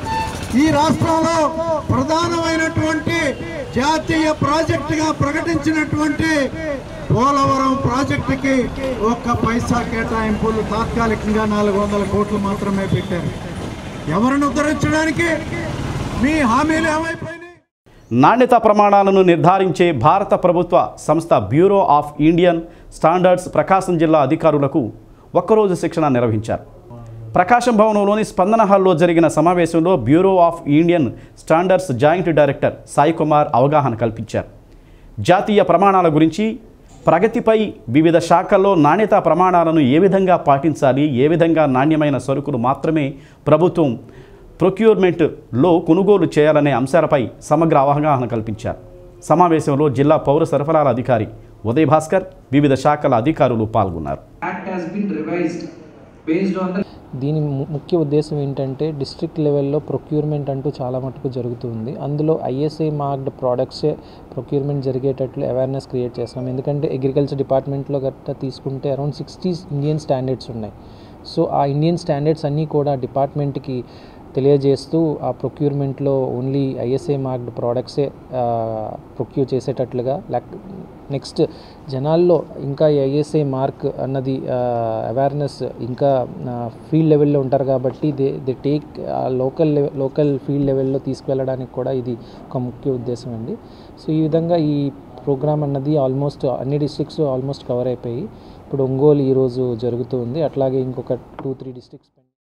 S14: ఈ రాష్ట్రంలో ప్రధానమైనటువంటి జాతీయ ప్రాజెక్టుగా ప్రకటించినటువంటి పోలవరం ప్రాజెక్టుకి ఒక్క పైసా కేటాయింపులు తాత్కాలికంగా నాలుగు వందల కోట్లు మాత్రమే పెట్టారు ఎవరిని ఉద్ధరించడానికి మీ హామీలు ఏమైపోయినాయి
S1: నాణ్యత ప్రమాణాలను నిర్ధారించే భారత ప్రభుత్వ సంస్థ bureau of Indian standards Prakasam జిల్లా అధికారులకు ఒక్కరోజు శిక్షణ నిర్వహించారు ప్రకాశం భవనంలోని స్పందన హాల్లో జరిగిన సమావేశంలో bureau of Indian standards joint director Sai Kumar అవగాహన కల్పించారు జాతీయ ప్రమాణాల గురించి ప్రగతిపై వివిధ శాఖల్లో నాణ్యతా ప్రమాణాలను ఏ విధంగా పాటించాలి ఏ విధంగా నాణ్యమైన సరుకులు మాత్రమే ప్రభుత్వం ప్రొక్యూర్మెంట్లో కొనుగోలు చేయాలనే అంశాలపై సమగ్ర అవగాహన కల్పించారు సమావేశంలో జిల్లా పౌర సరఫరాల అధికారి ఉదయ్ భాస్కర్ వివిధ శాఖల అధికారులు పాల్గొన్నారు
S15: Act has been revised based on the
S16: దీని ము- ముఖ్య ఉద్దేశం ఏంటంటే డిస్ట్రిక్ట్ లెవెల్లో ప్రొక్యూర్మెంట్ అంటూ చాలా మటుకు జరుగుతుంది అందులో ఐఎస్ఐ మార్క్డ్ ప్రోడక్ట్సే ప్రొక్యూర్మెంట్ జరిగేటట్లు అవేర్నెస్ క్రియేట్ చేస్తున్నాం ఎందుకంటే అగ్రికల్చర్ డిపార్ట్మెంట్లో గట్టా తీసుకుంటే అరౌండ్ సిక్స్టీ ఇండియన్ స్టాండర్డ్స్ ఉన్నాయి సో ఆ ఇండియన్ స్టాండర్డ్స్ అన్నీ కూడా డిపార్ట్మెంట్కి తెలియజేస్తూ ఆ ప్రొక్యూర్మెంట్లో ఓన్లీ ఐఎస్ఐ మార్క్డ్ ప్రోడక్ట్సే ప్రొక్యూర్ చేసేటట్లుగా లైక్ నెక్స్ట్ జనాల్లో ఇంకా ఐఎస్ఐ మార్క్ అన్నది అవేర్నెస్ ఇంకా ఫీల్డ్ లెవెల్లో ఉంటారు కాబట్టి they they take local local field లెవెల్లో తీసుకువెళ్ళడానికి కూడా ఇది ఒక ముఖ్య ఉద్దేశం అండి సో ఈ విధంగా ఈ ప్రోగ్రామ్ అన్నది ఆల్మోస్ట్ అన్ని డిస్ట్రిక్ట్స్ ఆల్మోస్ట్ కవర్ అయిపోయి ఇప్పుడు ఒంగోలు ఈరోజు జరుగుతుంది అట్లాగే ఇంకొక టూ త్రీ డిస్ట్రిక్ట్స్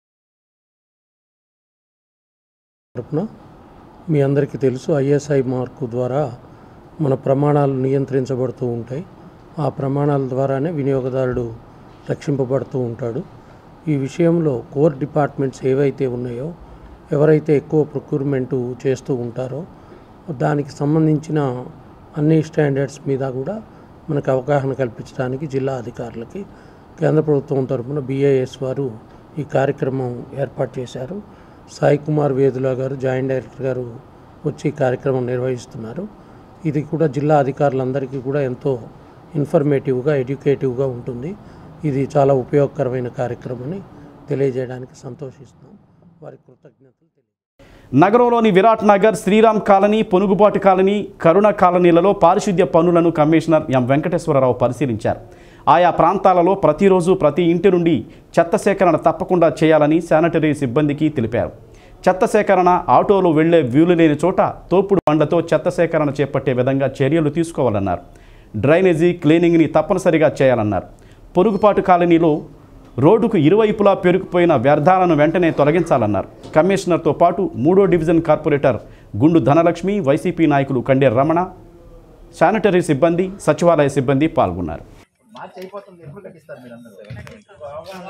S17: తరపున మీ అందరికీ తెలుసు ఐఎస్ఐ మార్కు ద్వారా మన ప్రమాణాలు నియంత్రించబడుతూ ఉంటాయి ఆ ప్రమాణాల ద్వారానే వినియోగదారుడు రక్షింపబడుతూ ఉంటాడు ఈ విషయంలో కోర్ డిపార్ట్మెంట్స్ ఏవైతే ఉన్నాయో ఎవరైతే ఎక్కువ ప్రొక్యూర్మెంట్ చేస్తూ ఉంటారో దానికి సంబంధించిన అన్ని స్టాండర్డ్స్ మీద కూడా మనకు అవగాహన కల్పించడానికి జిల్లా అధికారులకి కేంద్ర ప్రభుత్వం తరఫున బీఐఎస్ వారు ఈ కార్యక్రమం ఏర్పాటు చేశారు సాయి కుమార్ వేదుల గారు జాయింట్ డైరెక్టర్ గారు వచ్చి ఈ కార్యక్రమం నిర్వహిస్తున్నారు ఇది కూడా జిల్లా అధికారులందరికీ కూడా ఎంతో ఇన్ఫర్మేటివ్గా ఎడ్యుకేటివ్గా ఉంటుంది ఇది చాలా ఉపయోగకరమైన కార్యక్రమని తెలియజేయడానికి సంతోషిస్తున్నాం వారి కృతజ్ఞతలు
S1: నగరంలోని విరాట్ నగర్ శ్రీరామ్ కాలనీ పొనుగుబాటు కాలనీ కరుణ కాలనీలలో పారిశుద్ధ్య పనులను కమిషనర్ ఎం వెంకటేశ్వరరావు పరిశీలించారు ఆయా ప్రాంతాలలో ప్రతిరోజు ప్రతి ఇంటి నుండి చెత్త సేకరణ తప్పకుండా చేయాలని శానిటరీ సిబ్బందికి తెలిపారు చెత్త సేకరణ ఆటోలు వెళ్లే వీలు లేని చోట తోపుడు బండ్లతో చెత్త సేకరణ చేపట్టే విధంగా చర్యలు తీసుకోవాలన్నారు డ్రైనేజీ క్లీనింగ్ని తప్పనిసరిగా చేయాలన్నారు పొరుగుపాటు కాలనీలో రోడ్డుకు ఇరువైపులా పెరిగిపోయిన వ్యర్థాలను వెంటనే తొలగించాలన్నారు కమిషనర్తో పాటు మూడో డివిజన్ కార్పొరేటర్ గుండు ధనలక్ష్మి వైసీపీ నాయకులు కండే రమణ శానిటరీ సిబ్బంది సచివాలయ సిబ్బంది పాల్గొన్నారు
S6: మార్చి అయిపోతుంది ఎప్పుడు కట్టిస్తారు మీరు అందరూ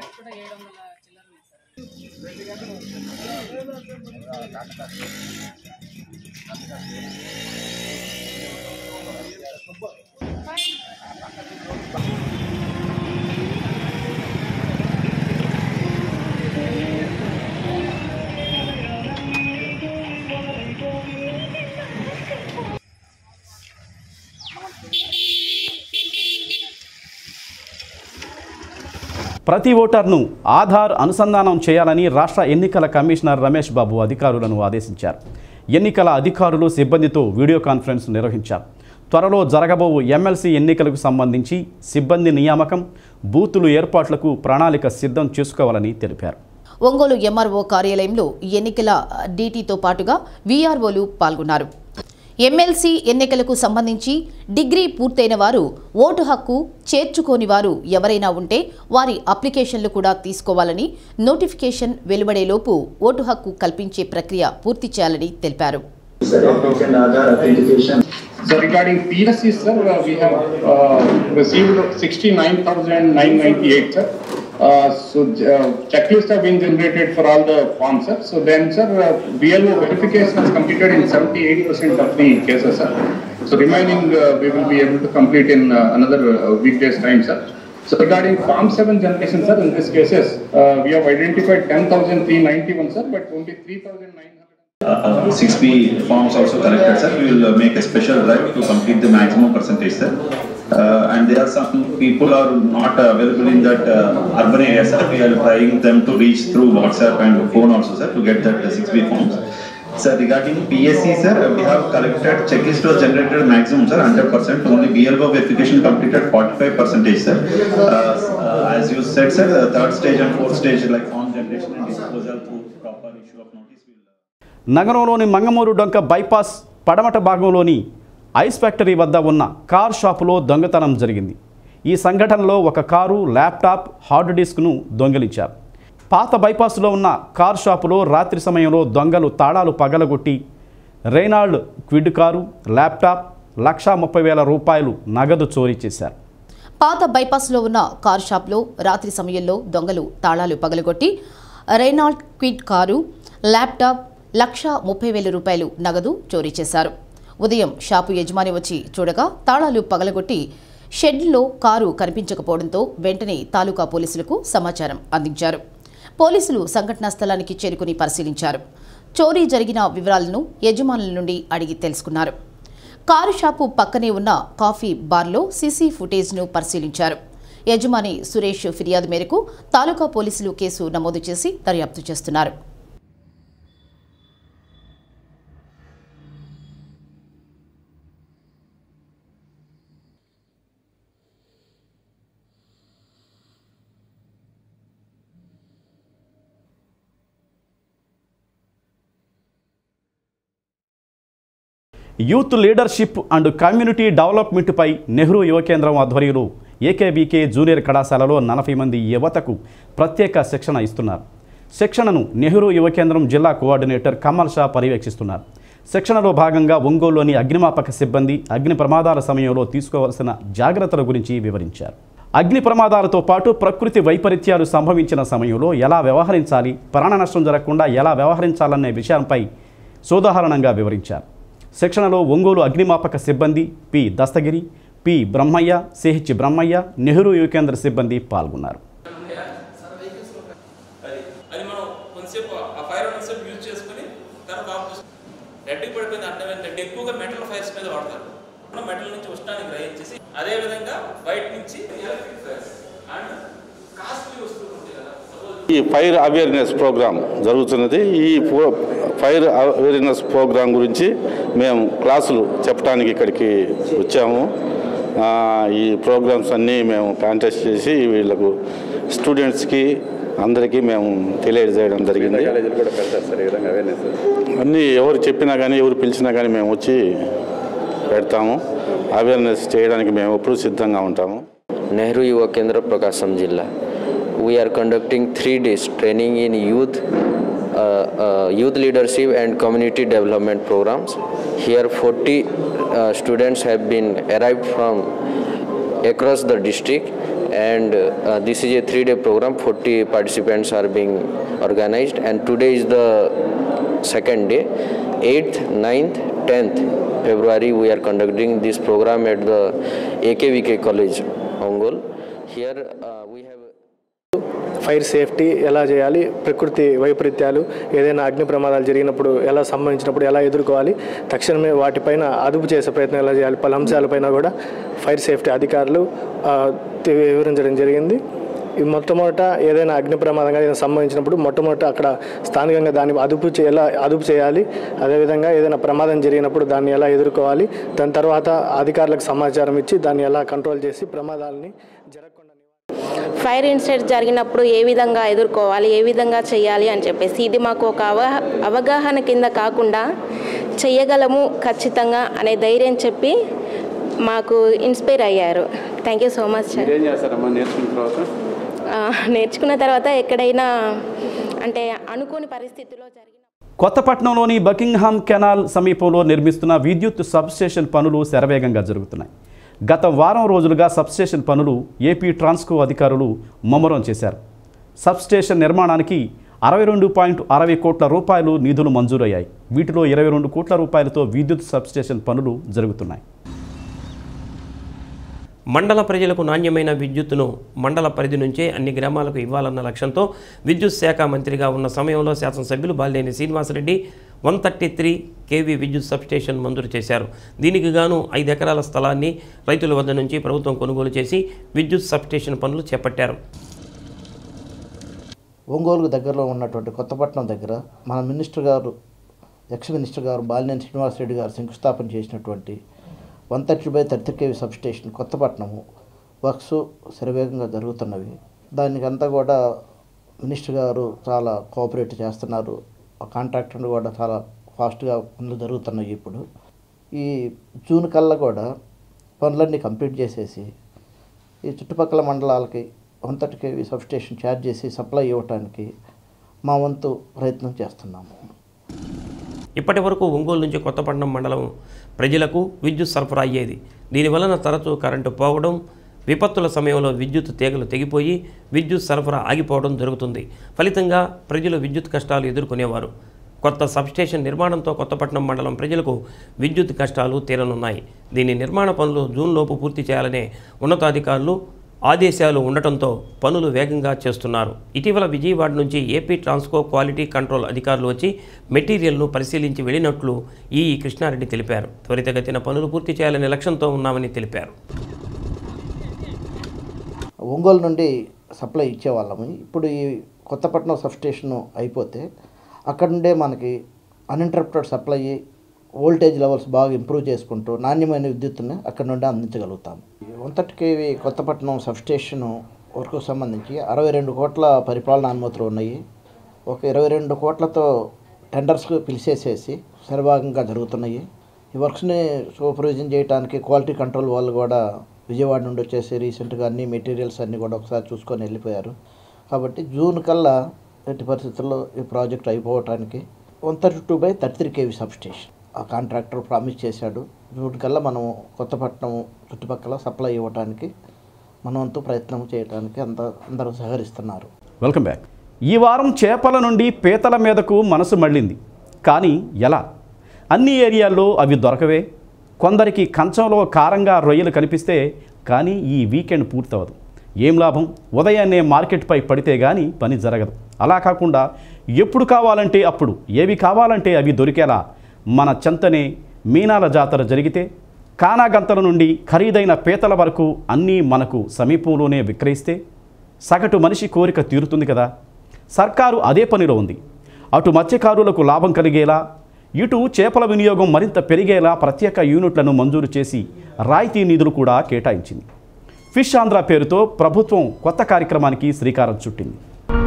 S1: ప్రతి ఓటర్ను ఆధార్ అనుసంధానం చేయాలని రాష్ట్ర ఎన్నికల కమిషనర్ రమేష్ బాబు అధికారులను ఆదేశించారు ఎన్నికల అధికారులు సిబ్బందితో వీడియో కాన్ఫరెన్స్ నిర్వహించారు త్వరలో జరగబోవు ఎమ్మెల్సీ ఎన్నికలకు సంబంధించి సిబ్బంది నియామకం బూతులు ఏర్పాట్లకు ప్రణాళిక సిద్ధం చేసుకోవాలని తెలిపారు
S7: ఒంగోలు ఎంఆర్ఓ కార్యాలయంలో ఎన్నికల డీటీతో పాటుగా వీఆర్ఓలు పాల్గొన్నారు ఎమ్మెల్సీ ఎన్నికలకు సంబంధించి డిగ్రీ పూర్తయిన వారు ఓటు హక్కు చేర్చుకోని వారు ఎవరైనా ఉంటే వారి అప్లికేషన్లు కూడా తీసుకోవాలని నోటిఫికేషన్ వెలువడేలోపు ఓటు హక్కు కల్పించే ప్రక్రియ పూర్తి చేయాలని తెలిపారు
S18: So regarding PSC, sir, uh, we have uh, received 69,998, sir. Uh, So uh, checklist have been generated for all the forms, sir. So then, sir, uh, BLO verification is completed in 78% of the cases, sir. So remaining, uh, we will be able to complete in uh, another uh, weekdays time, sir. So regarding Form 7 generation, sir, in these cases, uh, we have identified 10,391, sir, but only 3,900.
S19: Uh, 6B forms also collected, sir. We will uh, make a special drive to complete the maximum percentage, sir. Uh, and there are some people are not available in that uh, urban area, sir. We are trying them to reach through WhatsApp and phone also, sir, to get that uh, 6B forms. Sir, regarding PSC, sir, we have collected checklist was generated maximum, sir, 100%. Only BLO verification completed 45 percentage, sir. Uh, uh, as you said, sir, the third stage and fourth stage, like form generation and disposal through proper issue of notice.
S1: నగరంలోని మంగమూరు డొంక bypass పడమట భాగంలోని ice factory వద్ద ఉన్న car షాపులో దొంగతనం జరిగింది ఈ సంఘటనలో ఒక కారు ల్యాప్టాప్ హార్డ్ డిస్క్ను దొంగిలించారు పాత బైపాస్లో ఉన్న కార్ షాపులో రాత్రి సమయంలో దొంగలు తాళాలు పగలగొట్టి రేనాల్డ్ క్విడ్ కారు ల్యాప్టాప్ లక్షా ముప్పై వేల రూపాయలు నగదు చోరీ చేశారు
S7: పాత బైపాస్లో ఉన్న కార్ షాప్లో రాత్రి సమయంలో దొంగలు తాళాలు పగలగొట్టి Renault Kwid car laptop lakh ముప్పై వేల రూపాయలు నగదు చోరీ చేశారు ఉదయం షాపు యజమాని వచ్చి చూడగా తాళాలు పగలగొట్టి షెడ్లో కారు కనిపించకపోవడంతో వెంటనే తాలూకా పోలీసులకు సమాచారం అందించారు పోలీసులు సంఘటనా స్థలానికి చేరుకుని పరిశీలించారు చోరీ జరిగిన వివరాలను యజమానుల నుండి అడిగి తెలుసుకున్నారు కారు షాపు పక్కనే ఉన్న కాఫీ బార్లో సీసీ ఫుటేజ్ను పరిశీలించారు యజమాని సురేష్ ఫిర్యాదు మేరకు తాలూకా పోలీసులు కేసు నమోదు చేసి దర్యాప్తు చేస్తున్నారు
S1: యూత్ లీడర్షిప్ అండ్ కమ్యూనిటీ డెవలప్మెంట్పై నెహ్రూ యువ కేంద్రం ఆధ్వర్యంలో ఏకేబీకే జూనియర్ కళాశాలలో నలభై మంది యువతకు ప్రత్యేక శిక్షణ ఇస్తున్నారు శిక్షణను నెహ్రూ యువ కేంద్రం జిల్లా కోఆర్డినేటర్ కమల్ షా పర్యవేక్షిస్తున్నారు శిక్షణలో భాగంగా ఒంగోలులోని అగ్నిమాపక సిబ్బంది అగ్ని ప్రమాదాల సమయంలో తీసుకోవాల్సిన జాగ్రత్తల గురించి వివరించారు అగ్ని ప్రమాదాలతో పాటు ప్రకృతి వైపరీత్యాలు సంభవించిన సమయంలో ఎలా వ్యవహరించాలి ప్రాణ నష్టం జరగకుండా ఎలా వ్యవహరించాలనే విషయంపై సోదాహరణంగా వివరించారు శిక్షణలో ఒంగోలు అగ్నిమాపక సిబ్బంది P Dastagiri P Brahmaiah CH Brahmaiah Nehru యువకేంద్ర సిబ్బంది పాల్గొన్నారు
S20: అది మనం కొంతసేపు ఆ ఫైర్ కొంతసేపు యూజ్ చేసుకుని తర్వాత ఆఫ్ చేసుకుని రెడ్డికి పడిపోయింది అర్థం ఏంటంటే ఎక్కువగా మెటల్ ఫైర్స్ మీద వాడతారు మనం మెటల్ నుంచి ఉష్ణాన్ని గ్రహించేసి అదే విధంగా బయట నుంచి ఎలక్ట్రిక్ ఫైర్స్ అండ్ కాస్ట్లీ వస్తువులు ఉంటాయి కదా సపోజ్
S21: ఈ ఫైర్ అవేర్నెస్ ప్రోగ్రామ్ జరుగుతున్నది ఈ ప్రో- ఫైర్ అవేర్నెస్ ప్రోగ్రాం గురించి మేము క్లాసులు చెప్పడానికి ఇక్కడికి వచ్చాము ఆ, ఈ ప్రోగ్రామ్స్ అన్నీ మేము కాంటెస్ట్ చేసి వీళ్ళకు స్టూడెంట్స్కి అందరికీ మేము తెలియజేయడం జరిగింది
S22: కూడా పెడతారు సార్ ఈ విధంగా అవేర్నెస్
S21: అన్నీ ఎవరు చెప్పినా కానీ ఎవరు పిలిచినా కానీ మేము వచ్చి పెడతాము అవేర్నెస్ చేయడానికి మేము ఎప్పుడూ సిద్ధంగా ఉంటాము
S23: Nehru Yuva Kendra Prakasam Jilla. We are conducting three days training in youth, uh, uh, youth leadership and community development programs. Here 40 uh, students have been arrived from across the district and uh, this is a three day program 40 participants are being organized and today is the second day 8th 9th 10th february we are conducting this program at the akvk college ongol here uh, we have
S24: fire safety ఎలా చేయాలి ప్రకృతి వైపరీత్యాలు ఏదైనా అగ్ని ప్రమాదాలు జరిగినప్పుడు ఎలా సంభవించినప్పుడు ఎలా ఎదుర్కోవాలి తక్షణమే వాటిపైన అదుపు చేసే ప్రయత్నం ఎలా చేయాలి పలు అంశాలపైన కూడా ఫైర్ సేఫ్టీ అధికారులు ఆ, తి- వివరించడం జరిగింది ఈ మొట్టమొదట ఏదైనా అగ్ని ప్రమాదం కానీ ఏదైనా సంభవించినప్పుడు మొట్టమొదట అక్కడ స్థానికంగా దాన్ని అదుపు చే ఎలా అదుపు చేయాలి అదేవిధంగా ఏదైనా ప్రమాదం జరిగినప్పుడు దాన్ని ఎలా ఎదుర్కోవాలి దాని తర్వాత అధికారులకు సమాచారం ఇచ్చి దాన్ని ఎలా కంట్రోల్ చేసి ప్రమాదాలని
S25: ఫైర్ ఇన్సిడెంట్ జరిగినప్పుడు ఏ విధంగా ఎదుర్కోవాలి ఏ విధంగా చేయాలి అని చెప్పేసి ఇది మాకు ఒక అవ అవగాహన కింద కాకుండా చెయ్యగలము ఖచ్చితంగా అనే ధైర్యం చెప్పి మాకు ఇన్స్పైర్ అయ్యారు thank you so much sir
S22: మీరేం చేస్తారమ్మా నేర్చుకున్న తర్వాత
S25: ఆ, నేర్చుకున్న తర్వాత ఎక్కడైనా అంటే అనుకోని పరిస్థితుల్లో జరిగిన
S1: కొత్తపట్నంలోని బకింగ్హామ్ కెనాల్ సమీపంలో నిర్మిస్తున్న విద్యుత్ సబ్స్టేషన్ పనులు శరవేగంగా జరుగుతున్నాయి గత వారం రోజులుగా సబ్స్టేషన్ పనులు ఏపీ ట్రాన్స్కో అధికారులు ముమ్మరం చేశారు సబ్స్టేషన్ నిర్మాణానికి అరవై రెండు పాయింట్ అరవై కోట్ల రూపాయలు నిధులు మంజూరయ్యాయి వీటిలో ఇరవై రెండు కోట్ల రూపాయలతో విద్యుత్ సబ్స్టేషన్ పనులు జరుగుతున్నాయి
S26: మండల ప్రజలకు నాణ్యమైన విద్యుత్తును మండల పరిధి నుంచే అన్ని గ్రామాలకు ఇవ్వాలన్న లక్ష్యంతో విద్యుత్ శాఖ మంత్రిగా ఉన్న సమయంలో శాసనసభ్యులు Balineni Srinivasa Reddy one thirty three KV విద్యుత్ సబ్స్టేషన్ మంజూరు చేశారు దీనికి గాను ఐదు ఎకరాల స్థలాన్ని రైతుల వద్ద నుంచి ప్రభుత్వం కొనుగోలు చేసి విద్యుత్ సబ్స్టేషన్ పనులు చేపట్టారు
S27: ఒంగోలుకు దగ్గరలో ఉన్నటువంటి కొత్తపట్నం దగ్గర మన మినిస్టర్ గారు ఎక్స్ మినిస్టర్ గారు బాలినేని శ్రీనివాసరెడ్డి గారు శంకుస్థాపన చేసినటువంటి one thirty by thirty KV substation Kothapatnam works శరవేగంగా జరుగుతున్నవి దానికంతా కూడా మినిస్టర్ గారు చాలా కోఆపరేట్ చేస్తున్నారు ఆ కాంట్రాక్టర్ కూడా చాలా ఫాస్ట్గా పనులు జరుగుతున్నాయి ఇప్పుడు ఈ జూన్ కల్లా కూడా పనులన్నీ కంప్లీట్ చేసేసి ఈ చుట్టుపక్కల మండలాలకి one thirty KV substation charge చేసి సప్లై ఇవ్వటానికి మా వంతు ప్రయత్నం చేస్తున్నాము
S26: ఇప్పటి వరకు ఒంగోలు నుంచి కొత్తపట్నం మండలం ప్రజలకు విద్యుత్ సరఫరా అయ్యేది దీనివలన తరచూ కరెంటు పోవడం విపత్తుల సమయంలో విద్యుత్ తీగలు తెగిపోయి విద్యుత్ సరఫరా ఆగిపోవడం జరుగుతుంది ఫలితంగా ప్రజలు విద్యుత్ కష్టాలు ఎదుర్కొనేవారు కొత్త సబ్స్టేషన్ నిర్మాణంతో కొత్తపట్నం మండలం ప్రజలకు విద్యుత్ కష్టాలు తీరనున్నాయి దీని నిర్మాణ పనులు జూన్లోపు పూర్తి చేయాలనే ఉన్నతాధికారులు ఆదేశాలు ఉండటంతో పనులు వేగంగా చేస్తున్నారు ఇటీవల విజయవాడ నుంచి ఏపీ ట్రాన్స్కో క్వాలిటీ కంట్రోల్ అధికారులు వచ్చి మెటీరియల్ను పరిశీలించి వెళ్ళినట్లు ఈ కృష్ణారెడ్డి తెలిపారు త్వరితగతిన పనులు పూర్తి చేయాలనే లక్ష్యంతో ఉన్నామని తెలిపారు
S27: ఒంగోలు నుండి సప్లై ఇచ్చేవాళ్ళము ఇప్పుడు ఈ కొత్తపట్నం సబ్స్టేషన్ అయిపోతే అక్కడ నుండే మనకి అన్ఇంటరప్టెడ్ సప్లై వోల్టేజ్ లెవెల్స్ బాగా ఇంప్రూవ్ చేసుకుంటూ నాణ్యమైన విద్యుత్తుని అక్కడ నుండి అందించగలుగుతాము one thirty KV Kothapatnam substation వర్క్కు సంబంధించి అరవై రెండు కోట్ల పరిపాలన అనుమతులు ఉన్నాయి ఒక ఇరవై రెండు కోట్లతో టెండర్స్కు పిలిచేసేసి సరిభాగంగా జరుగుతున్నాయి ఈ వర్క్స్ని సూపర్విజన్ చేయడానికి క్వాలిటీ కంట్రోల్ వాళ్ళు కూడా విజయవాడ నుండి వచ్చేసి రీసెంట్గా అన్ని మెటీరియల్స్ అన్నీ కూడా ఒకసారి చూసుకొని వెళ్ళిపోయారు కాబట్టి జూన్ కల్లా ఎట్టి పరిస్థితుల్లో ఈ ప్రాజెక్ట్ అయిపోవటానికి one thirty two by thirty three KV substation ఆ కాంట్రాక్టర్ ప్రామిస్ చేశాడు జూన్ కల్లా మనం కొత్తపట్నం చుట్టుపక్కల సప్లై ఇవ్వడానికి మన వంతు ప్రయత్నం చేయడానికి అంత అందరూ సహకరిస్తున్నారు
S1: వెల్కమ్ బ్యాక్ ఈ వారం చేపల నుండి పీతల మీదకు మనసు మళ్ళింది కానీ ఎలా అన్ని ఏరియాల్లో అవి దొరకవే కొందరికి కంచంలో కారంగా రొయ్యలు కనిపిస్తే కానీ ఈ వీకెండ్ పూర్తవదు ఏం లాభం ఉదయాన్నే మార్కెట్పై పడితే కానీ పని జరగదు అలా కాకుండా ఎప్పుడు కావాలంటే అప్పుడు ఏవి కావాలంటే అవి దొరికేలా మన చెంతనే మీనాల జాతర జరిగితే కానాగంతల నుండి ఖరీదైన పీతల వరకు అన్నీ మనకు సమీపంలోనే విక్రయిస్తే సగటు మనిషి కోరిక తీరుతుంది కదా సర్కారు అదే పనిలో ఉంది అటు మత్స్యకారులకు లాభం కలిగేలా ఇటు చేపల వినియోగం మరింత పెరిగేలా ప్రత్యేక యూనిట్లను మంజూరు చేసి రాయితీ నిధులు కూడా కేటాయించింది ఫిష్ ఆంధ్ర పేరుతో ప్రభుత్వం కొత్త కార్యక్రమానికి శ్రీకారం చుట్టింది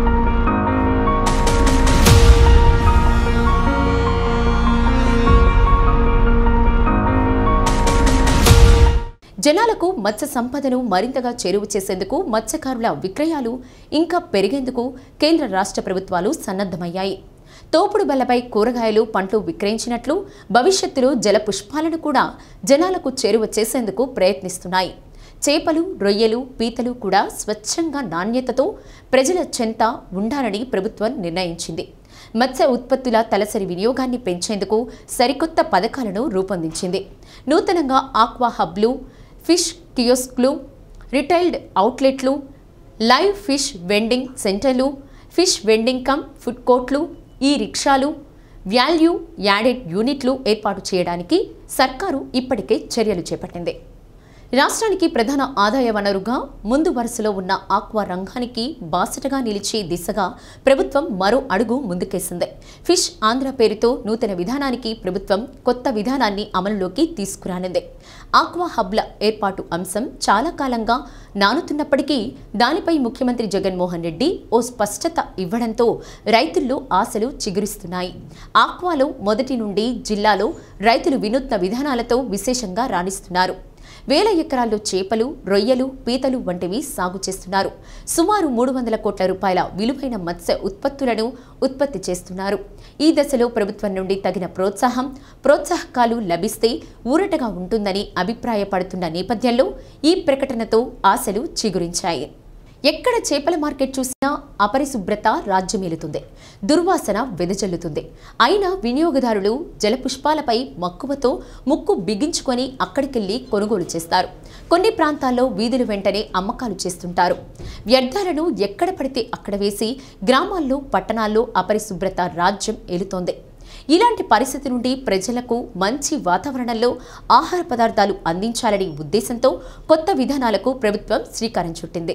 S7: జనాలకు మత్స్య సంపదను మరింతగా చేరువ చేసేందుకు మత్స్యకారుల విక్రయాలు ఇంకా పెరిగేందుకు కేంద్ర రాష్ట్ర ప్రభుత్వాలు సన్నద్ధమయ్యాయి తోపుడు బల్లపై కూరగాయలు పండ్లు విక్రయించినట్లు భవిష్యత్తులో జల పుష్పాలను కూడా జనాలకు చేరువ చేసేందుకు ప్రయత్నిస్తున్నాయి చేపలు రొయ్యలు పీతలు కూడా స్వచ్ఛంగా నాణ్యతతో ప్రజల చెంత ఉండాలని ప్రభుత్వం నిర్ణయించింది మత్స్య ఉత్పత్తుల తలసరి వినియోగాన్ని పెంచేందుకు సరికొత్త పథకాలను రూపొందించింది నూతనంగా ఆక్వా హబ్లు ఫిష్ కియోస్క్లు రిటైల్డ్ అవుట్లెట్లు లైవ్ ఫిష్ వెండింగ్ సెంటర్లు ఫిష్ వెండింగ్ కమ్ ఫుడ్ కోర్ట్లు ఈ రిక్షాలు వాల్యూ యాడెడ్ యూనిట్లు ఏర్పాటు చేయడానికి సర్కారు ఇప్పటికే చర్యలు చేపట్టింది రాష్ట్రానికి ప్రధాన ఆదాయ వనరుగా ముందు వరుసలో ఉన్న ఆక్వా రంగానికి బాసటగా నిలిచే దిశగా ప్రభుత్వం మరో అడుగు ముందుకేసింది ఫిష్ ఆంధ్ర పేరుతో నూతన విధానానికి ప్రభుత్వం కొత్త విధానాన్ని అమలులోకి తీసుకురానుంది ఆక్వా హబ్ల ఏర్పాటు అంశం చాలా కాలంగా నానుతున్నప్పటికీ దానిపై ముఖ్యమంత్రి జగన్మోహన్ రెడ్డి ఓ స్పష్టత ఇవ్వడంతో రైతుల్లో ఆశలు చిగురిస్తున్నాయి ఆక్వాలో మొదటి నుండి జిల్లాలో రైతులు వినూత్న విధానాలతో విశేషంగా రాణిస్తున్నారు వేల ఎకరాల్లో చేపలు రొయ్యలు పీతలు వంటివి సాగు చేస్తున్నారు సుమారు మూడు వందల కోట్ల రూపాయల విలువైన మత్స్య ఉత్పత్తులను ఉత్పత్తి చేస్తున్నారు ఈ దశలో ప్రభుత్వం నుండి తగిన ప్రోత్సాహం ప్రోత్సాహకాలు లభిస్తే ఊరటగా ఉంటుందని అభిప్రాయపడుతున్న నేపథ్యంలో ఈ ప్రకటనతో ఆశలు చిగురించాయి ఎక్కడ చేపల మార్కెట్ చూసినా అపరిశుభ్రత రాజ్యమేలుతుంది దుర్వాసన వెదజల్లుతుంది అయినా వినియోగదారులు జలపుష్పాలపై మక్కువతో ముక్కు బిగించుకొని అక్కడికెళ్లి కొనుగోలు చేస్తారు కొన్ని ప్రాంతాల్లో వీధుల వెంటనే అమ్మకాలు చేస్తుంటారు వ్యర్థాలను ఎక్కడ పడితే అక్కడ వేసి గ్రామాల్లో పట్టణాల్లో అపరిశుభ్రత రాజ్యం ఏలుతోంది ఇలాంటి పరిస్థితి నుండి ప్రజలకు మంచి వాతావరణంలో ఆహార పదార్థాలు అందించాలని ఉద్దేశంతో కొత్త విధానాలకు ప్రభుత్వం శ్రీకారం చుట్టింది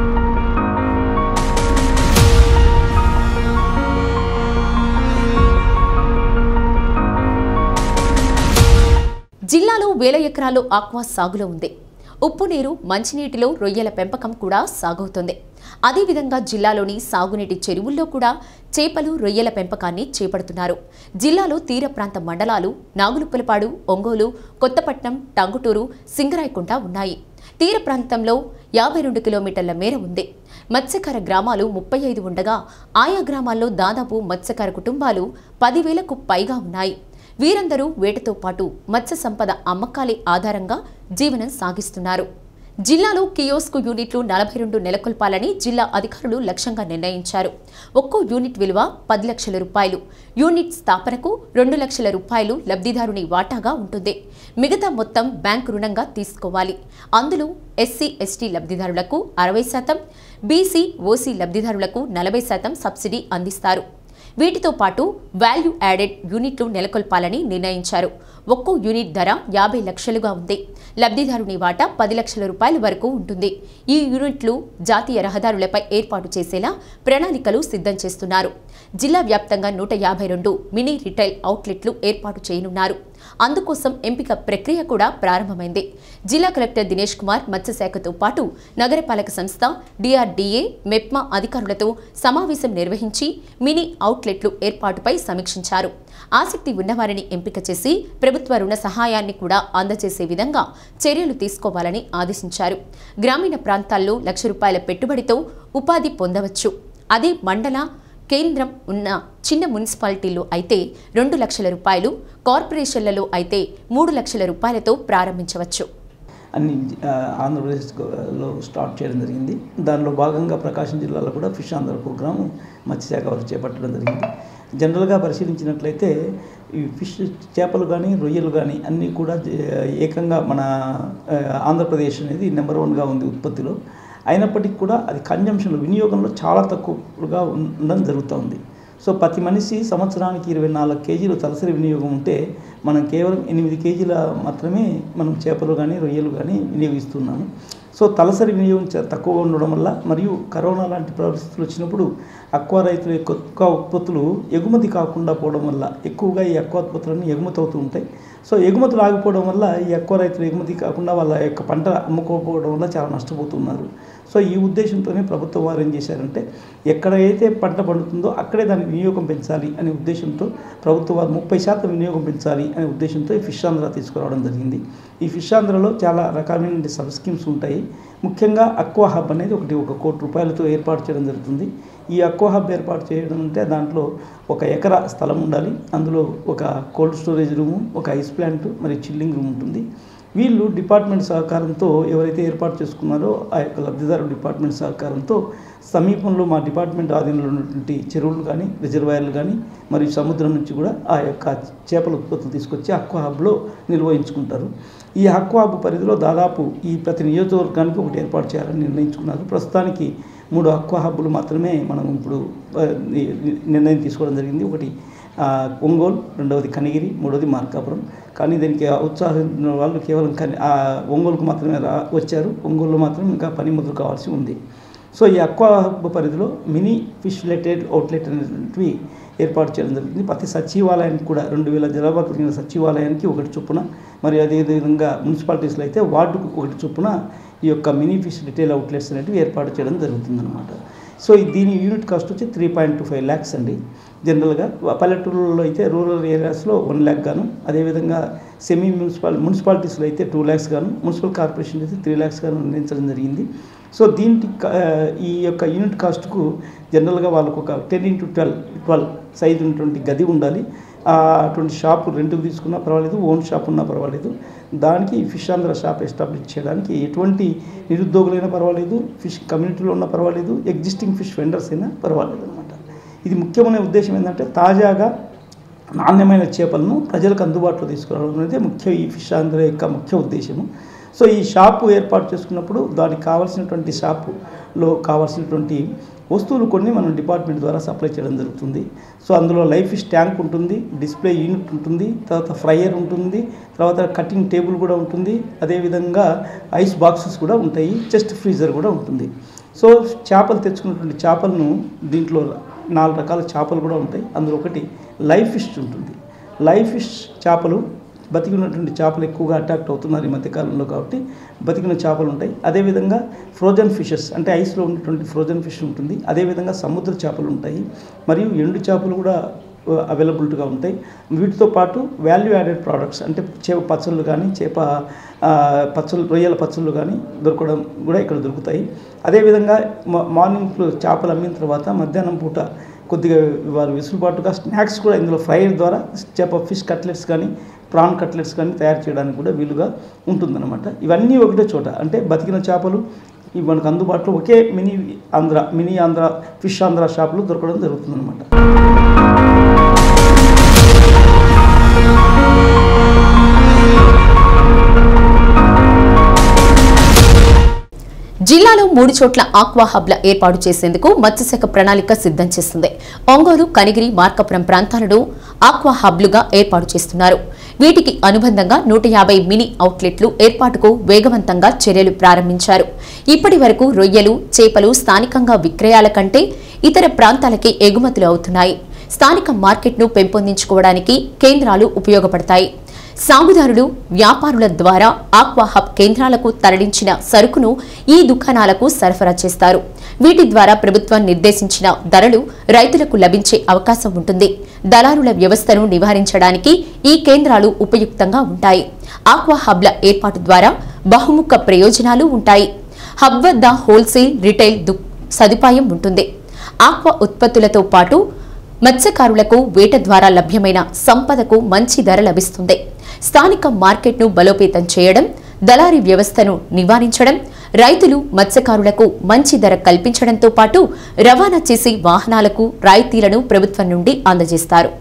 S7: జిల్లాలో వేల ఎకరాల్లో ఆక్వా సాగులో ఉంది ఉప్పు నీరు మంచినీటిలో రొయ్యల పెంపకం కూడా సాగవుతోంది అదేవిధంగా జిల్లాలోని సాగునీటి చెరువుల్లో కూడా చేపలు రొయ్యల పెంపకాన్ని చేపడుతున్నారు జిల్లాలో తీర ప్రాంత మండలాలు నాగులుప్పలపాడు ఒంగోలు కొత్తపట్నం టంగుటూరు సింగరాయకుంట ఉన్నాయి తీర ప్రాంతంలో యాభై రెండు కిలోమీటర్ల మేర ఉంది మత్స్యకార గ్రామాలు ముప్పై ఐదు ఉండగా ఆయా గ్రామాల్లో దాదాపు మత్స్యకార కుటుంబాలు పదివేలకు పైగా ఉన్నాయి వీరందరూ వేటతో పాటు మత్స్య సంపద అమ్మకాలే ఆధారంగా జీవనం సాగిస్తున్నారు జిల్లాలో కియోస్కు యూనిట్లు నలభై రెండు నెలకొల్పాలని జిల్లా అధికారులు లక్ష్యంగా నిర్ణయించారు ఒక్కో యూనిట్ విలువ పది లక్షల రూపాయలు యూనిట్ స్థాపనకు రెండు లక్షల రూపాయలు లబ్ధిదారుని వాటాగా ఉంటుంది మిగతా మొత్తం బ్యాంకు రుణంగా తీసుకోవాలి అందులో ఎస్సీ ఎస్టీ లబ్ధిదారులకు అరవై శాతం బీసీ ఓసీ లబ్ధిదారులకు నలభై శాతం సబ్సిడీ అందిస్తారు వీటితో పాటు వాల్యూ యాడెడ్ యూనిట్లు నెలకొల్పాలని నిర్ణయించారు ఒక్కో యూనిట్ ధర యాభై లక్షలుగా ఉంది లబ్ధిదారుని వాటా పది లక్షల రూపాయల వరకు ఉంటుంది ఈ యూనిట్లు జాతీయ రహదారులపై ఏర్పాటు చేసేలా ప్రణాళికలు సిద్ధం చేస్తున్నారు జిల్లా వ్యాప్తంగా నూట యాభై రెండు మినీ రిటైల్ అవుట్లెట్లు ఏర్పాటు చేయనున్నారు అందుకోసం ఎంపిక ప్రక్రియ కూడా ప్రారంభమైంది జిల్లా కలెక్టర్ దినేష్ కుమార్ మత్స్యశాఖతో పాటు నగరపాలక సంస్థ డిఆర్డీఏ మెప్మా అధికారులతో సమావేశం నిర్వహించి మినీ అవుట్లెట్లు ఏర్పాటుపై సమీక్షించారు ఆసక్తి ఉన్నవారిని ఎంపిక చేసి ప్రభుత్వ రుణ సహాయాన్ని కూడా అందజేసే విధంగా చర్యలు తీసుకోవాలని ఆదేశించారు గ్రామీణ ప్రాంతాల్లో లక్ష రూపాయల పెట్టుబడితో ఉపాధి పొందవచ్చు అదే మండల కేంద్రం ఉన్న చిన్న మున్సిపాలిటీల్లో అయితే రెండు లక్షల రూపాయలు కార్పొరేషన్లలో అయితే మూడు లక్షల రూపాయలతో ప్రారంభించవచ్చు
S2: అన్ని ఆ, ఆంధ్రప్రదేశ్లో స్టార్ట్ చేయడం జరిగింది దానిలో భాగంగా ప్రకాశం జిల్లాలో కూడా ఫిష్ ఆంధ్ర ప్రోగ్రాము మత్స్యశాఖ వారు చేపట్టడం జరిగింది జనరల్గా పరిశీలించినట్లయితే ఈ ఫిష్ చేపలు కానీ రొయ్యలు కానీ అన్నీ కూడా జే- ఏకంగా మన ఆ, ఆంధ్రప్రదేశ్ అనేది నెంబర్ వన్గా ఉంది ఉత్పత్తిలో అయినప్పటికీ కూడా అది కన్జంప్షన్ వినియోగంలో చాలా తక్కువగా ఉండడం జరుగుతూ ఉంది సో ప్రతి మనిషి సంవత్సరానికి ఇరవై నాలుగు కేజీలు తలసరి వినియోగం ఉంటే మనం కేవలం ఎనిమిది కేజీల మాత్రమే మనం చేపలు కానీ రొయ్యలు కానీ వినియోగిస్తున్నాము సో తలసరి వినియోగం చ- తక్కువగా ఉండడం వల్ల మరియు కరోనా లాంటి పరిస్థితులు వచ్చినప్పుడు అక్వా రైతుల యొక్క ఎక్కువ ఉత్పత్తులు ఎగుమతి కాకుండా పోవడం వల్ల ఎక్కువగా ఈ అక్వా ఉత్పత్తులన్నీ ఎగుమతి అవుతూ ఉంటాయి సో ఎగుమతులు ఆగిపోవడం వల్ల ఈ అక్వా రైతులు ఎగుమతి కాకుండా వాళ్ళ యొక్క పంట అమ్ముకోకపోవడం వల్ల చాలా నష్టపోతున్నారు సో ఈ ఉద్దేశంతోనే ప్రభుత్వం వారు ఏం చేశారంటే ఎక్కడైతే పంట పండుతుందో అక్కడే దాని వినియోగం పెంచాలి అనే ఉద్దేశంతో ప్రభుత్వం వారు ముప్పై శాతం వినియోగం పెంచాలి అనే ఉద్దేశంతో ఈ ఫిష్ ఆంధ్ర తీసుకురావడం జరిగింది ఈ ఫిష్ ఆంధ్రలో చాలా రకాలైన సబ్ స్కీమ్స్ ఉంటాయి ముఖ్యంగా అక్వా హబ్ అనేది ఒకటి ఒక కోటి రూపాయలతో ఏర్పాటు చేయడం జరుగుతుంది ఈ అక్వా హబ్ ఏర్పాటు చేయడం అంటే దాంట్లో ఒక ఎకరా స్థలం ఉండాలి అందులో ఒక కోల్డ్ స్టోరేజ్ రూము ఒక ఐస్ ప్లాంట్ మరియు చిల్లింగ్ రూమ్ ఉంటుంది వీళ్ళు డిపార్ట్మెంట్ సహకారంతో ఎవరైతే ఏర్పాటు చేసుకున్నారో ఆ యొక్క లబ్ధిదారు డిపార్ట్మెంట్ సహకారంతో సమీపంలో మా డిపార్ట్మెంట్ ఆధీనంలో ఉన్నటువంటి చెరువులు కానీ రిజర్వాయర్లు కానీ మరియు సముద్రం నుంచి కూడా ఆ యొక్క చేపల ఉత్పత్తులు తీసుకొచ్చి అక్వా హబ్లో నిర్వహించుకుంటారు ఈ అక్వా హబ్ పరిధిలో దాదాపు ఈ ప్రతి నియోజకవర్గానికి ఒకటి ఏర్పాటు చేయాలని నిర్ణయించుకున్నారు ప్రస్తుతానికి మూడు అక్వా హబ్బులు మాత్రమే మనం ఇప్పుడు ఆ, ని- ని- నిర్ణయం తీసుకోవడం జరిగింది ఒకటి ఆ, ఒంగోలు రెండవది కనిగిరి మూడవది మార్కాపురం కానీ దీనికి ఉత్సాహం వాళ్ళు కేవలం కని ఆ ఒంగోలుకు మాత్రమే రా వచ్చారు ఒంగోలులో మాత్రం ఇంకా పని మొదలు కావాల్సి ఉంది సో ఈ అక్వా హబ్ పరిధిలో మినీ ఫిష్ రిలేటెడ్ అవుట్లెట్ అనేటువంటివి ఏర్పాటు చేయడం జరిగింది ప్రతి సచివాలయానికి కూడా రెండు వేల జనాభా కలిగిన సచివాలయానికి ఒకటి చొప్పున మరి అదేవిధంగా మున్సిపాలిటీస్లో అయితే వార్డుకు ఒకటి చొప్పున ఈ యొక్క మినీ ఫిష్ రిటైల్ అవుట్లెట్స్ అనేటివి ఏర్పాటు చేయడం జరుగుతుందన్నమాట సో ఈ దీని యూనిట్ కాస్ట్ వచ్చి three point two five lakhs అండి జనరల్గా పల్లెటూరులో అయితే రూరల్ ఏరియాస్లో వన్ ల్యాక్ గాను అదేవిధంగా సెమీ మున్సిపల్ మున్సిపాలిటీస్లో అయితే టూ ల్యాక్స్ గాను మున్సిపల్ కార్పొరేషన్ అయితే త్రీ ల్యాక్స్ గాను నిర్ణయించడం జరిగింది సో దీనికి క- ఈ యొక్క యూనిట్ కాస్ట్కు జనరల్గా వాళ్ళకు ఒక ten into twelve twelve size ఉన్నటువంటి గది ఉండాలి ఆ, అటువంటి షాప్ రెంట్కి తీసుకున్నా పర్వాలేదు ఓన్ షాప్ ఉన్నా పర్వాలేదు దానికి ఫిష్ ఆంధ్ర షాప్ ఎస్టాబ్లిష్ చేయడానికి ఎటువంటి నిరుద్యోగులైనా పర్వాలేదు ఫిష్ కమ్యూనిటీలో ఉన్నా పర్వాలేదు ఎగ్జిస్టింగ్ ఫిష్ వెండర్స్ అయినా పర్వాలేదు అనమాట ఇది ముఖ్యమైన ఉద్దేశం ఏంటంటే తాజాగా నాణ్యమైన చేపలను ప్రజలకు అందుబాటులో తీసుకురావడం అనేది ముఖ్య ఈ ఫిష్ ఆంధ్ర యొక్క ముఖ్య ఉద్దేశము సో ఈ షాపు ఏర్పాటు చేసుకున్నప్పుడు దానికి కావాల్సినటువంటి షాపులో కావాల్సినటువంటి వస్తువులు కొన్ని మనం డిపార్ట్మెంట్ ద్వారా సప్లై చేయడం జరుగుతుంది సో అందులో లైఫ్ ఫిష్ ట్యాంక్ ఉంటుంది డిస్ప్లే యూనిట్ ఉంటుంది తర్వాత ఫ్రైయర్ ఉంటుంది తర్వాత కటింగ్ టేబుల్ కూడా ఉంటుంది అదేవిధంగా ఐస్ బాక్సెస్ కూడా ఉంటాయి చెస్ట్ ఫ్రీజర్ కూడా ఉంటుంది సో చేపలు తెచ్చుకున్నటువంటి చేపలను దీంట్లో నాలుగు రకాల చేపలు కూడా ఉంటాయి అందులో ఒకటి లైవ్ ఫిష్ ఉంటుంది లైవ్ ఫిష్ చేపలు బతికి ఉన్నటువంటి చేపలు ఎక్కువగా అట్రాక్ట్ అవుతున్నారు ఈ మధ్యకాలంలో కాబట్టి బతికిన చేపలు ఉంటాయి అదేవిధంగా ఫ్రోజన్ ఫిషెస్ అంటే ఐస్లో ఉన్నటువంటి ఫ్రోజన్ ఫిష్ ఉంటుంది అదేవిధంగా సముద్ర చేపలు ఉంటాయి మరియు ఎండు చేపలు కూడా అవైలబిలిటీగా ఉంటాయి వీటితో పాటు వాల్యూ యాడెడ్ ప్రోడక్ట్స్ అంటే చేప పచ్చళ్ళు కానీ చేప ఆ, పచ్చళ్ళు రొయ్యల పచ్చళ్ళు కానీ దొరకడం కూడా ఇక్కడ దొరుకుతాయి అదేవిధంగా మా- మార్నింగ్ చేపలు అమ్మిన తర్వాత మధ్యాహ్నం పూట కొద్దిగా వారు వెసులుబాటుగా స్నాక్స్ కూడా ఇందులో ఫ్రైర్ ద్వారా చేప ఫిష్ కట్లెట్స్ కానీ ప్రాన్ కట్లెట్స్ కానీ తయారు చేయడానికి కూడా వీలుగా ఉంటుందన్నమాట ఇవన్నీ ఒకటే చోట అంటే బతికిన చేపలు ఇవి మనకు అందుబాటులో ఒకే mini Andhra mini Andhra fish Andhra షాపులు దొరకడం జరుగుతుందన్నమాట
S7: జిల్లాలో మూడు చోట్ల ఆక్వా హబ్ల ఏర్పాటు చేసేందుకు మత్స్యశాఖ ప్రణాళిక సిద్ధం చేస్తుంది ఒంగోలు కనిగిరి మార్కపురం ప్రాంతాలను ఆక్వా హబ్లుగా ఏర్పాటు చేస్తున్నారు వీటికి అనుబంధంగా నూట యాభై మినీ అవుట్లెట్లు ఏర్పాటుకు వేగవంతంగా చర్యలు ప్రారంభించారు ఇప్పటి వరకు రొయ్యలు చేపలు స్థానికంగా విక్రయాల కంటే ఇతర ప్రాంతాలకి ఎగుమతులు అవుతున్నాయి స్థానిక మార్కెట్ను పెంపొందించుకోవడానికి కేంద్రాలు ఉపయోగపడతాయి సాగుదారులు వ్యాపారుల ద్వారా ఆక్వా హబ్ కేంద్రాలకు తరలించిన సరుకును ఈ దుకాణాలకు సరఫరా చేస్తారు వీటి ద్వారా ప్రభుత్వం నిర్దేశించిన ధరలు రైతులకు లభించే అవకాశం ఉంటుంది దళారుల వ్యవస్థను నివారించడానికి ఈ కేంద్రాలు ఉపయుక్తంగా ఉంటాయి ఆక్వా హబ్ల ఏర్పాటు ద్వారా బహుముఖ ప్రయోజనాలు ఉంటాయి హబ్ వద్ద హోల్సేల్ రిటైల్ దు సదుపాయం ఉంటుంది ఆక్వా ఉత్పత్తులతో పాటు మత్స్యకారులకు వేట ద్వారా లభ్యమైన సంపదకు మంచి ధర లభిస్తుంది స్థానిక మార్కెట్ను బలోపేతం చేయడం
S3: దళారీ వ్యవస్థను నివారించడం రైతులు మత్స్యకారులకు మంచి ధర కల్పించడంతో పాటు రవాణా చేసే వాహనాలకు రాయితీలను ప్రభుత్వం నుండి అందజేస్తారు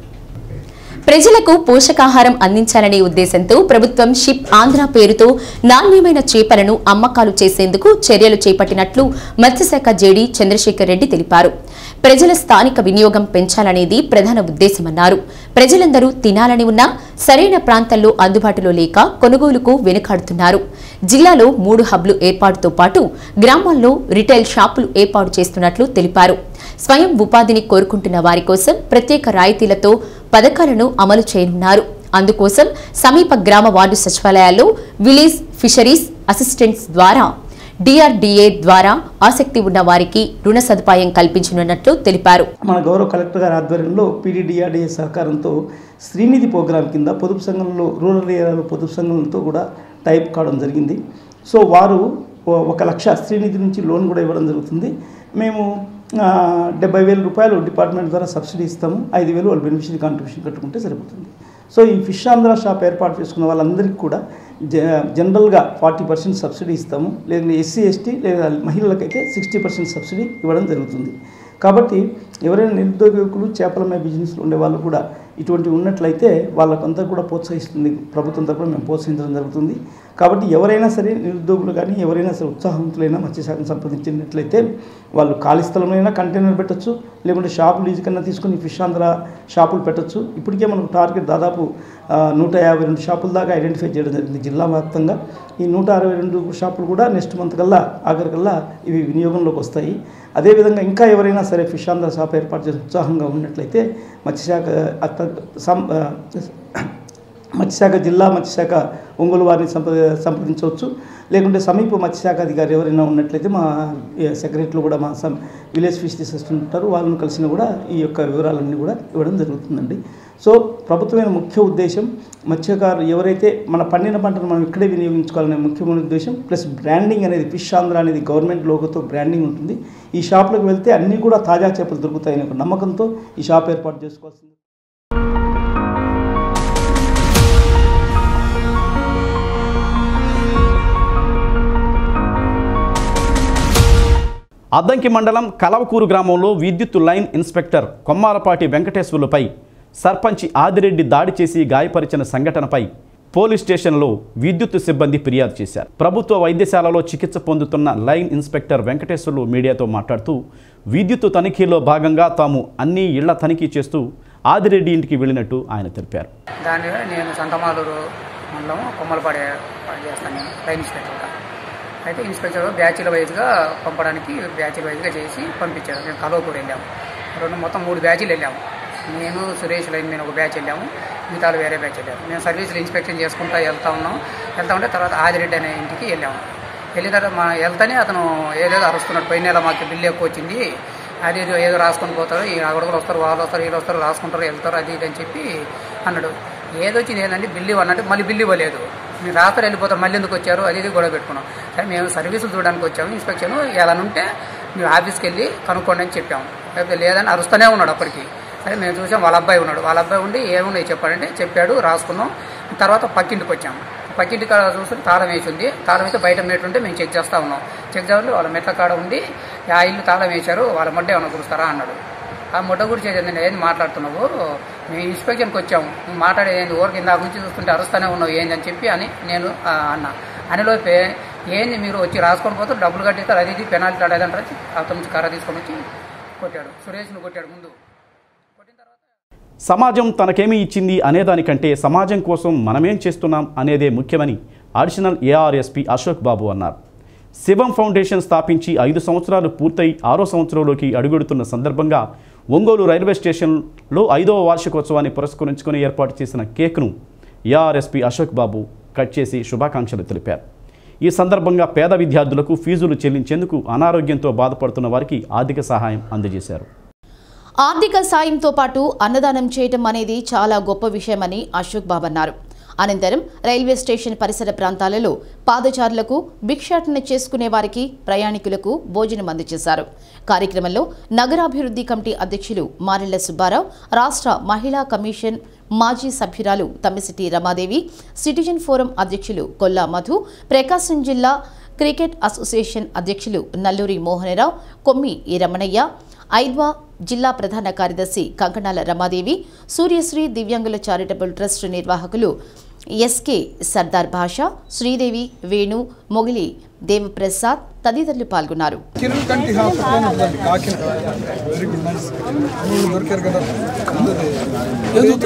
S3: ప్రజలకు పోషకాహారం అందించాలనే ఉద్దేశంతో ప్రభుత్వం షిప్ ఆంధ్ర పేరుతో నాణ్యమైన చేపలను అమ్మకాలు చేసేందుకు చర్యలు చేపట్టినట్లు మత్స్యశాఖ జేడీ చంద్రశేఖర్ రెడ్డి తెలిపారు ప్రజల స్థానిక వినియోగం పెంచాలనేది ప్రధాన ఉద్దేశమన్నారు ప్రజలందరూ తినాలని ఉన్నా సరైన ప్రాంతాల్లో అందుబాటులో లేక కొనుగోలుకు వెనుకాడుతున్నారు జిల్లాలో మూడు హబ్లు ఏర్పాటుతో పాటు గ్రామాల్లో రిటైల్ షాపులు ఏర్పాటు చేస్తున్నట్లు తెలిపారు స్వయం ఉపాధిని కోరుకుంటున్న వారి కోసం ప్రత్యేక రాయితీలతో పథకాలను అమలు చేయనున్నారు అందుకోసం సమీప గ్రామ వార్డు సచివాలయాల్లో విలేజ్ ఫిషరీస్ అసిస్టెంట్స్ ద్వారా డిఆర్డీఏ ద్వారా ఆసక్తి ఉన్న వారికి రుణ సదుపాయం కల్పించనున్నట్లు తెలిపారు
S2: మన గౌరవ కలెక్టర్ గారి ఆధ్వర్యంలో పీడీడీఆర్డీఏ సహకారంతో శ్రీనిధి ప్రోగ్రాం కింద పొదుపు సంఘంలో రూరల్ ఏరియాలో పొదుపు సంఘంతో కూడా టైప్ కావడం జరిగింది సో వారు ఓ- ఒక లక్ష శ్రీనిధి నుంచి లోన్ కూడా ఇవ్వడం జరుగుతుంది మేము ఆ, డెబ్బై వేల రూపాయలు డిపార్ట్మెంట్ ద్వారా సబ్సిడీ ఇస్తాము ఐదు వేలు వాళ్ళు బెనిఫిషరీ కాంట్రిబ్యూషన్ కట్టుకుంటే సరిపోతుంది సో ఈ ఫిష్ ఆంధ్ర షాప్ ఏర్పాటు చేసుకున్న వాళ్ళందరికీ కూడా జ జనరల్గా ఫార్టీ పర్సెంట్ సబ్సిడీ ఇస్తాము లేదా ఎస్సీ ఎస్టీ లేదా మహిళలకైతే సిక్స్టీ పర్సెంట్ సబ్సిడీ ఇవ్వడం జరుగుతుంది కాబట్టి ఎవరైనా నిరుద్యోగ యువకులు చేపల మే బిజినెస్లో ఉండే వాళ్ళు కూడా ఇటువంటివి ఉన్నట్లయితే వాళ్ళకంతా కూడా ప్రోత్సహిస్తుంది ప్రభుత్వం తరపున మేము ప్రోత్సహించడం జరుగుతుంది కాబట్టి ఎవరైనా సరే నిరుద్యోగులు కానీ ఎవరైనా సరే ఉత్సాహవంతులైనా మత్స్యశాఖను సంప్రదించినట్లయితే వాళ్ళు ఖాళీ స్థలంలో కంటైనర్ పెట్టచ్చు లేకుంటే షాపు లీజు కన్నా తీసుకుని ఫిష్ ఆంధ్ర షాపులు పెట్టచ్చు ఇప్పటికే మనకు టార్గెట్ దాదాపు ఆ, నూట యాభై రెండు షాపుల దాకా ఐడెంటిఫై చేయడం జరిగింది జిల్లా వ్యాప్తంగా ఈ నూట అరవై రెండు షాపులు కూడా నెక్స్ట్ మంత్ కల్లా ఆఖరికల్లా ఇవి వినియోగంలోకి వస్తాయి అదేవిధంగా ఇంకా ఎవరైనా సరే ఫిష్ ఆంధ్ర షాప్ ఏర్పాటు చేసి ఉత్సాహంగా ఉన్నట్లయితే మత్స్యశాఖ అత్త సం ఆ, మత్స్యశాఖ జిల్లా మత్స్యశాఖ ఒంగోలు వారిని సంప్ర సంప్రదించవచ్చు లేకుంటే సమీప మత్స్యశాఖ అధికారి ఎవరైనా ఉన్నట్లయితే మా సెక్రటరీలు కూడా మా సం విలేజ్ ఫిషరీస్ అసిస్టెంట్ ఉంటారు వాళ్ళని కలిసిన కూడా ఈ యొక్క వివరాలన్నీ కూడా ఇవ్వడం జరుగుతుందండి సో ప్రభుత్వమైన ముఖ్య ఉద్దేశం మత్స్యకారులు ఎవరైతే మన పండిన పంటను మనం ఇక్కడే వినియోగించుకోవాలనే ముఖ్యమైన ఉద్దేశం ప్లస్ బ్రాండింగ్ అనేది ఫిష్ ఆంధ్ర అనేది గవర్నమెంట్ లోగోతో బ్రాండింగ్ ఉంటుంది ఈ షాప్లకు వెళ్తే అన్నీ కూడా తాజా చేపలు దొరుకుతాయనే ఒక నమ్మకంతో ఈ షాప్ ఏర్పాటు చేసుకోవాల్సింది
S1: అద్దంకి మండలం కలవకూరు గ్రామంలో విద్యుత్ లైన్ ఇన్స్పెక్టర్ కొమ్మాలపాటి వెంకటేశ్వర్లపై సర్పంచ్ ఆదిరెడ్డి దాడి చేసి గాయపరిచిన సంఘటనపై పోలీస్ స్టేషన్లో విద్యుత్ సిబ్బంది ఫిర్యాదు చేశారు ప్రభుత్వ వైద్యశాలలో చికిత్స పొందుతున్న లైన్ ఇన్స్పెక్టర్ వెంకటేశ్వర్లు మీడియాతో మాట్లాడుతూ విద్యుత్ తనిఖీలో భాగంగా తాము అన్ని ఇళ్ల తనిఖీ చేస్తూ ఆదిరెడ్డి ఇంటికి వెళ్ళినట్టు ఆయన తెలిపారు
S4: దాని నేను సంతమాలూరు మండలం కొమ్మలపాడే చేస్తాను నేను లైన్ ఇన్స్పెక్టర్గా అయితే ఇన్స్పెక్టర్ బ్యాచ్ల వైజ్గా పంపడానికి బ్యాచ్ల వైజ్గా చేసి పంపించారు మేము కలవకూరు వెళ్ళాము రెండు మొత్తం మూడు బ్యాచ్లు వెళ్ళాము నేను సురేష్ లైన్ మీద ఒక బ్యాచ్ వెళ్ళాము మిగతాలు వేరే బ్యాచ్ వెళ్ళాము మేము సర్వీసులు ఇన్స్పెక్షన్ చేసుకుంటా వెళ్తా ఉన్నాం వెళ్తా ఉంటే తర్వాత ఆదిరెడ్డి అనే ఇంటికి వెళ్ళాము వెళ్ళిన తర్వాత మా వెళ్తానే అతను ఏదేదో అరుస్తున్నాడు పోయిన నెల మాకు బిల్లు ఎక్కువ వచ్చింది అది ఏదో ఏదో రాసుకొని పోతారు ఈ అగడుగులు వస్తారు వాళ్ళు వస్తారు వీళ్ళు వస్తారు రాసుకుంటారు వెళ్తారు అది ఇది అని చెప్పి అన్నాడు ఏదొచ్చింది ఏంటంటే బిల్లు ఇవ్వనంటే మళ్ళీ బిల్లు ఇవ్వలేదు మీరు రాత్రి వెళ్ళిపోతారు మళ్ళీ ఎందుకు వచ్చారు అది ఇది గొడవ పెట్టుకున్నాం సరే మేము సర్వీసులు చూడడానికి వచ్చాము ఇన్స్పెక్షన్ ఏదైనా ఉంటే మీరు ఆఫీస్కి వెళ్ళి కనుక్కోండి అని చెప్పాము లేకపోతే లేదని అరుస్తూనే ఉన్నాడు అప్పటికి సరే మేము చూసాం వాళ్ళ అబ్బాయి ఉన్నాడు వాళ్ళ అబ్బాయి ఉండి ఏమున్నాయి చెప్పాడంటే చెప్పాడు రాసుకున్నాం తర్వాత పక్కింటికి వచ్చాము పక్కింటి కాడ చూస్తుంటే తాళం వేసి ఉంది తాళం అయితే బయట మెట్లు ఉంటే మేము చెక్ చేస్తా ఉన్నాం చెక్ చేస్తే వాళ్ళ మెట్ల కాడ ఉండి ఆ ఇల్లు తాళం వేశారు వాళ్ళ మొడ్డ ఏమైనా కురుస్తారా అన్నాడు ఆ మొట్ట గురించి ఏంటంటే ఏంది మాట్లాడుతున్నావు మేము ఇన్స్పెక్షన్కి వచ్చాము నువ్వు మాట్లాడేది ఏంది ఊరికి ఇందాక నుంచి చూస్తుంటే అరుస్తూనే ఉన్నావు ఏంది అని చెప్పి అని నేను ఆ, అన్న అనిలోపే ఏంది మీరు వచ్చి రాసుకొని పోతే డబ్బులు కట్టిస్తారు అది ఇది పెనాల్టీ ఆడేదంటారు అతని నుంచి కర్ర తీసుకొని వచ్చి కొట్టాడు సురేష్ను కొట్టాడు ముందు
S1: సమాజం తనకేమి ఇచ్చింది అనేదానికంటే సమాజం కోసం మనమేం చేస్తున్నాం అనేదే ముఖ్యమని అడిషనల్ ఏఆర్ఎస్పీ అశోక్ బాబు అన్నారు శివం ఫౌండేషన్ స్థాపించి ఐదు సంవత్సరాలు పూర్తయి ఆరో సంవత్సరంలోకి అడుగెడుతున్న సందర్భంగా ఒంగోలు రైల్వే స్టేషన్లో ఐదవ వార్షికోత్సవాన్ని పురస్కరించుకొని ఏర్పాటు చేసిన కేక్ను ఏఆర్ఎస్పీ అశోక్ బాబు కట్ చేసి శుభాకాంక్షలు తెలిపారు ఈ సందర్భంగా పేద విద్యార్థులకు ఫీజులు చెల్లించేందుకు అనారోగ్యంతో బాధపడుతున్న వారికి ఆర్థిక సహాయం అందజేశారు
S7: ఆర్థిక సాయంతో పాటు అన్నదానం చేయటం అనేది చాలా గొప్ప విషయమని అశోక్ బాబు అన్నారు అనంతరం రైల్వే స్టేషన్ పరిసర ప్రాంతాలలో పాదచారులకు భిక్షాటన చేసుకునే వారికి ప్రయాణికులకు భోజనం అందజేశారు కార్యక్రమంలో నగరాభివృద్ధి కమిటీ అధ్యక్షులు మారెళ్ల సుబ్బారావు రాష్ట్ర మహిళా కమిషన్ మాజీ సభ్యురాలు తమ్మిశెట్టి రమాదేవి సిటిజన్ ఫోరం అధ్యక్షులు కొల్లా మధు ప్రకాశం జిల్లా క్రికెట్ అసోసియేషన్ అధ్యక్షులు నల్లూరి మోహనరావు కొమ్మి ఈ రమణయ్య ఐద్వా జిల్లా ప్రధాన కార్యదర్శి కంకణాల రమాదేవి సూర్యశ్రీ దివ్యాంగుల చారిటబుల్ ట్రస్ట్ నిర్వాహకులు ఎస్కే సర్దార్ భాష శ్రీదేవి వేణు మొగిలి దేవప్రసాద్ తదితరులు పాల్గొన్నారు
S5: కిరణ్ కంటి హాస్పిటల్ ఉంటుందండి కాకినాడ వెరీ గుడ్ నైస్ మీరు దొరికారు కదా ఎందుకు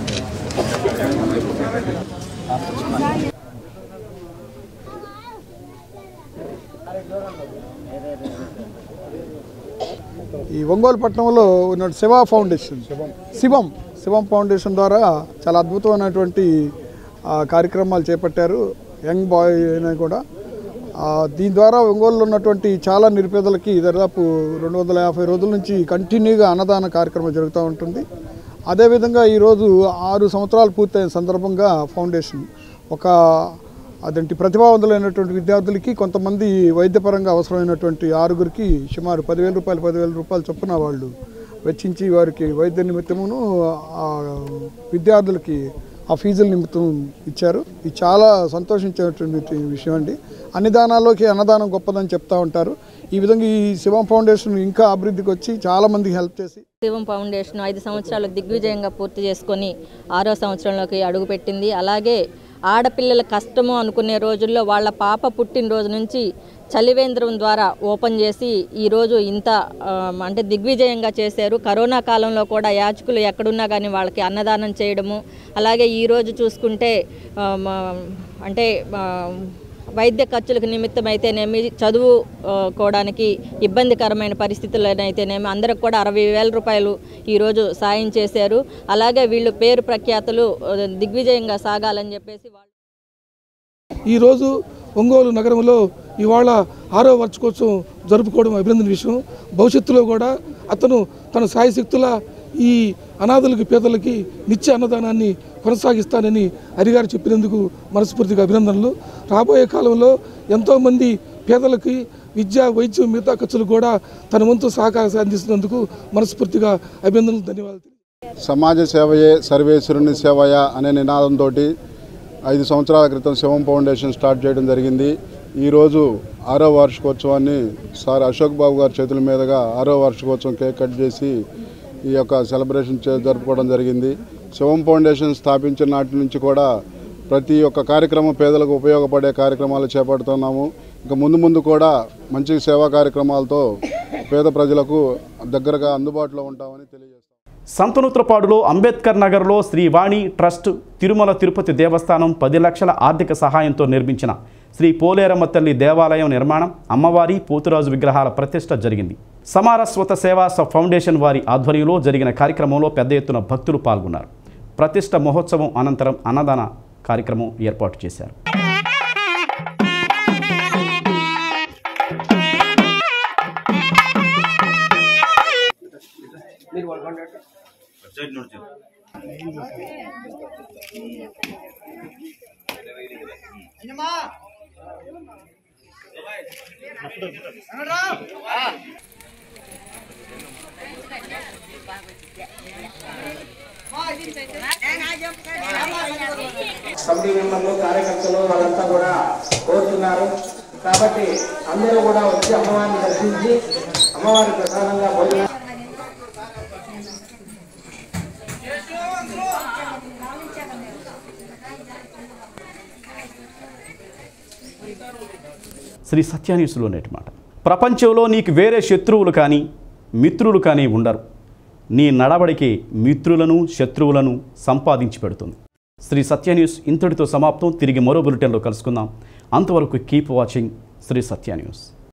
S5: ఈ ఒంగోలు పట్టణంలో ఉన్న శివ ఫౌండేషన్ శివం శివం ఫౌండేషన్ ద్వారా చాలా అద్భుతమైనటువంటి ఆ, కార్యక్రమాలు చేపట్టారు యంగ్ బాయ్ అయినా కూడా ఆ, దీని ద్వారా ఒంగోలులో ఉన్నటువంటి చాలా నిరుపేదలకి దాదాపు రెండు వందల యాభై రోజుల నుంచి కంటిన్యూగా అన్నదాన కార్యక్రమం జరుగుతూ ఉంటుంది అదేవిధంగా ఈరోజు ఆరు సంవత్సరాలు పూర్తయిన సందర్భంగా ఫౌండేషన్ ఒక అదేంటి ప్రతిభావంతులైనటువంటి విద్యార్థులకి కొంతమంది వైద్యపరంగా అవసరమైనటువంటి ఆరుగురికి సుమారు పదివేల రూపాయలు పదివేల రూపాయలు చొప్పున వాళ్ళు వెచ్చించి వారికి వైద్య నిమిత్తమును ఆ విద్యార్థులకి ఆ ఫీజుల నిమిత్తం ఇచ్చారు ఇది చాలా సంతోషించేటువంటి విషయం అండి అన్ని దానాల్లోకి అన్నదానం గొప్పదని చెప్తా ఉంటారు ఈ విధంగా ఈ శివం ఫౌండేషన్ ఇంకా అభివృద్ధికి వచ్చి చాలా మందికి హెల్ప్ చేసి
S8: శివం ఫౌండేషన్ ఐదు సంవత్సరాలు దిగ్విజయంగా పూర్తి చేసుకొని ఆరో సంవత్సరంలోకి అడుగుపెట్టింది అలాగే ఆడపిల్లల కష్టము అనుకునే రోజుల్లో వాళ్ళ పాప పుట్టినరోజు నుంచి చలివేంద్రం ద్వారా ఓపెన్ చేసి ఈరోజు ఇంత ఆ, అంటే దిగ్విజయంగా చేశారు కరోనా కాలంలో కూడా యాచకులు ఎక్కడున్నా కానీ వాళ్ళకి అన్నదానం చేయడము అలాగే ఈరోజు చూసుకుంటే ఆ, మా- అంటే ఆ, వైద్య ఖర్చులకు నిమిత్తం అయితేనేమి చదువు ఆ, కోవడానికి ఇబ్బందికరమైన పరిస్థితుల్లోనైతేనేమి అందరికి కూడా అరవై వేల రూపాయలు ఈరోజు సాయం చేశారు అలాగే వీళ్ళు పేరు ప్రఖ్యాతులు ఆ, దిగ్విజయంగా సాగాలని చెప్పేసి వాళ్ళు
S5: ఈరోజు ఒంగోలు నగరంలో ఇవాళ ఆరో వార్షికోత్సవం జరుపుకోవడం అభినందన విషయం భవిష్యత్తులో కూడా అతను తన సాయశక్తుల ఈ అనాథులకి పేదలకి నిత్య అన్నదానాన్ని కొనసాగిస్తానని హరిగారు చెప్పినందుకు మనస్ఫూర్తిగా అభినందనలు రాబోయే కాలంలో ఎంతోమంది పేదలకి విద్య వైద్యం మిగతా ఖర్చులు కూడా తన వంతు సహకారం అందిస్తున్నందుకు మనస్ఫూర్తిగా అభినందనలు ధన్యవాదాలు
S9: సమాజ సేవయే సర్వేశ్వరుని సేవయ అనే నినాదంతో ఐదు సంవత్సరాల క్రితం శివం ఫౌండేషన్ స్టార్ట్ చేయడం జరిగింది ఈరోజు ఆరో వార్షికోత్సవాన్ని సార్ అశోక్ బాబు గారి చేతుల మీదుగా ఆరో వార్షికోత్సవం కేక్ కట్ చేసి ఈ యొక్క సెలబ్రేషన్ చే జరుపుకోవడం జరిగింది శివం ఫౌండేషన్ స్థాపించిన నాటి నుంచి కూడా ప్రతి ఒక్క కార్యక్రమం పేదలకు ఉపయోగపడే కార్యక్రమాలు చేపడుతున్నాము ఇంకా ముందు ముందు కూడా మంచి సేవా కార్యక్రమాలతో పేద ప్రజలకు దగ్గరగా అందుబాటులో ఉంటామని తెలియజేస్తాం
S1: సంతనూత్రపాడులో అంబేద్కర్ నగర్లో శ్రీవాణి ట్రస్ట్ తిరుమల తిరుపతి దేవస్థానం పది లక్షల ఆర్థిక సహాయంతో నిర్మించిన శ్రీ పోలేరమ్మ తల్లి దేవాలయం నిర్మాణం అమ్మవారి పోతురాజు విగ్రహాల ప్రతిష్ట జరిగింది సమారస్వత సేవా స ఫౌండేషన్ వారి ఆధ్వర్యంలో జరిగిన కార్యక్రమంలో పెద్ద ఎత్తున భక్తులు పాల్గొన్నారు ప్రతిష్ట మహోత్సవం అనంతరం అన్నదాన కార్యక్రమం ఏర్పాటు చేశారు
S10: కమిటీ మెంబర్లు కార్యకర్తలు వాళ్ళంతా కూడా కోరుతున్నారు కాబట్టి అందరూ కూడా వచ్చి అమ్మవారిని దర్శించి అమ్మవారి ప్రసాదంగా భోజనం
S1: శ్రీ సత్యాన్యూస్లో నేటి మాట ప్రపంచంలో నీకు వేరే శత్రువులు కానీ మిత్రులు కానీ ఉండరు నీ నడవడికి మిత్రులను శత్రువులను సంపాదించి పెడుతుంది శ్రీ సత్య న్యూస్ ఇంతటితో సమాప్తం తిరిగి మరో బులెటిన్లో కలుసుకుందాం అంతవరకు keep watching Sri Satya news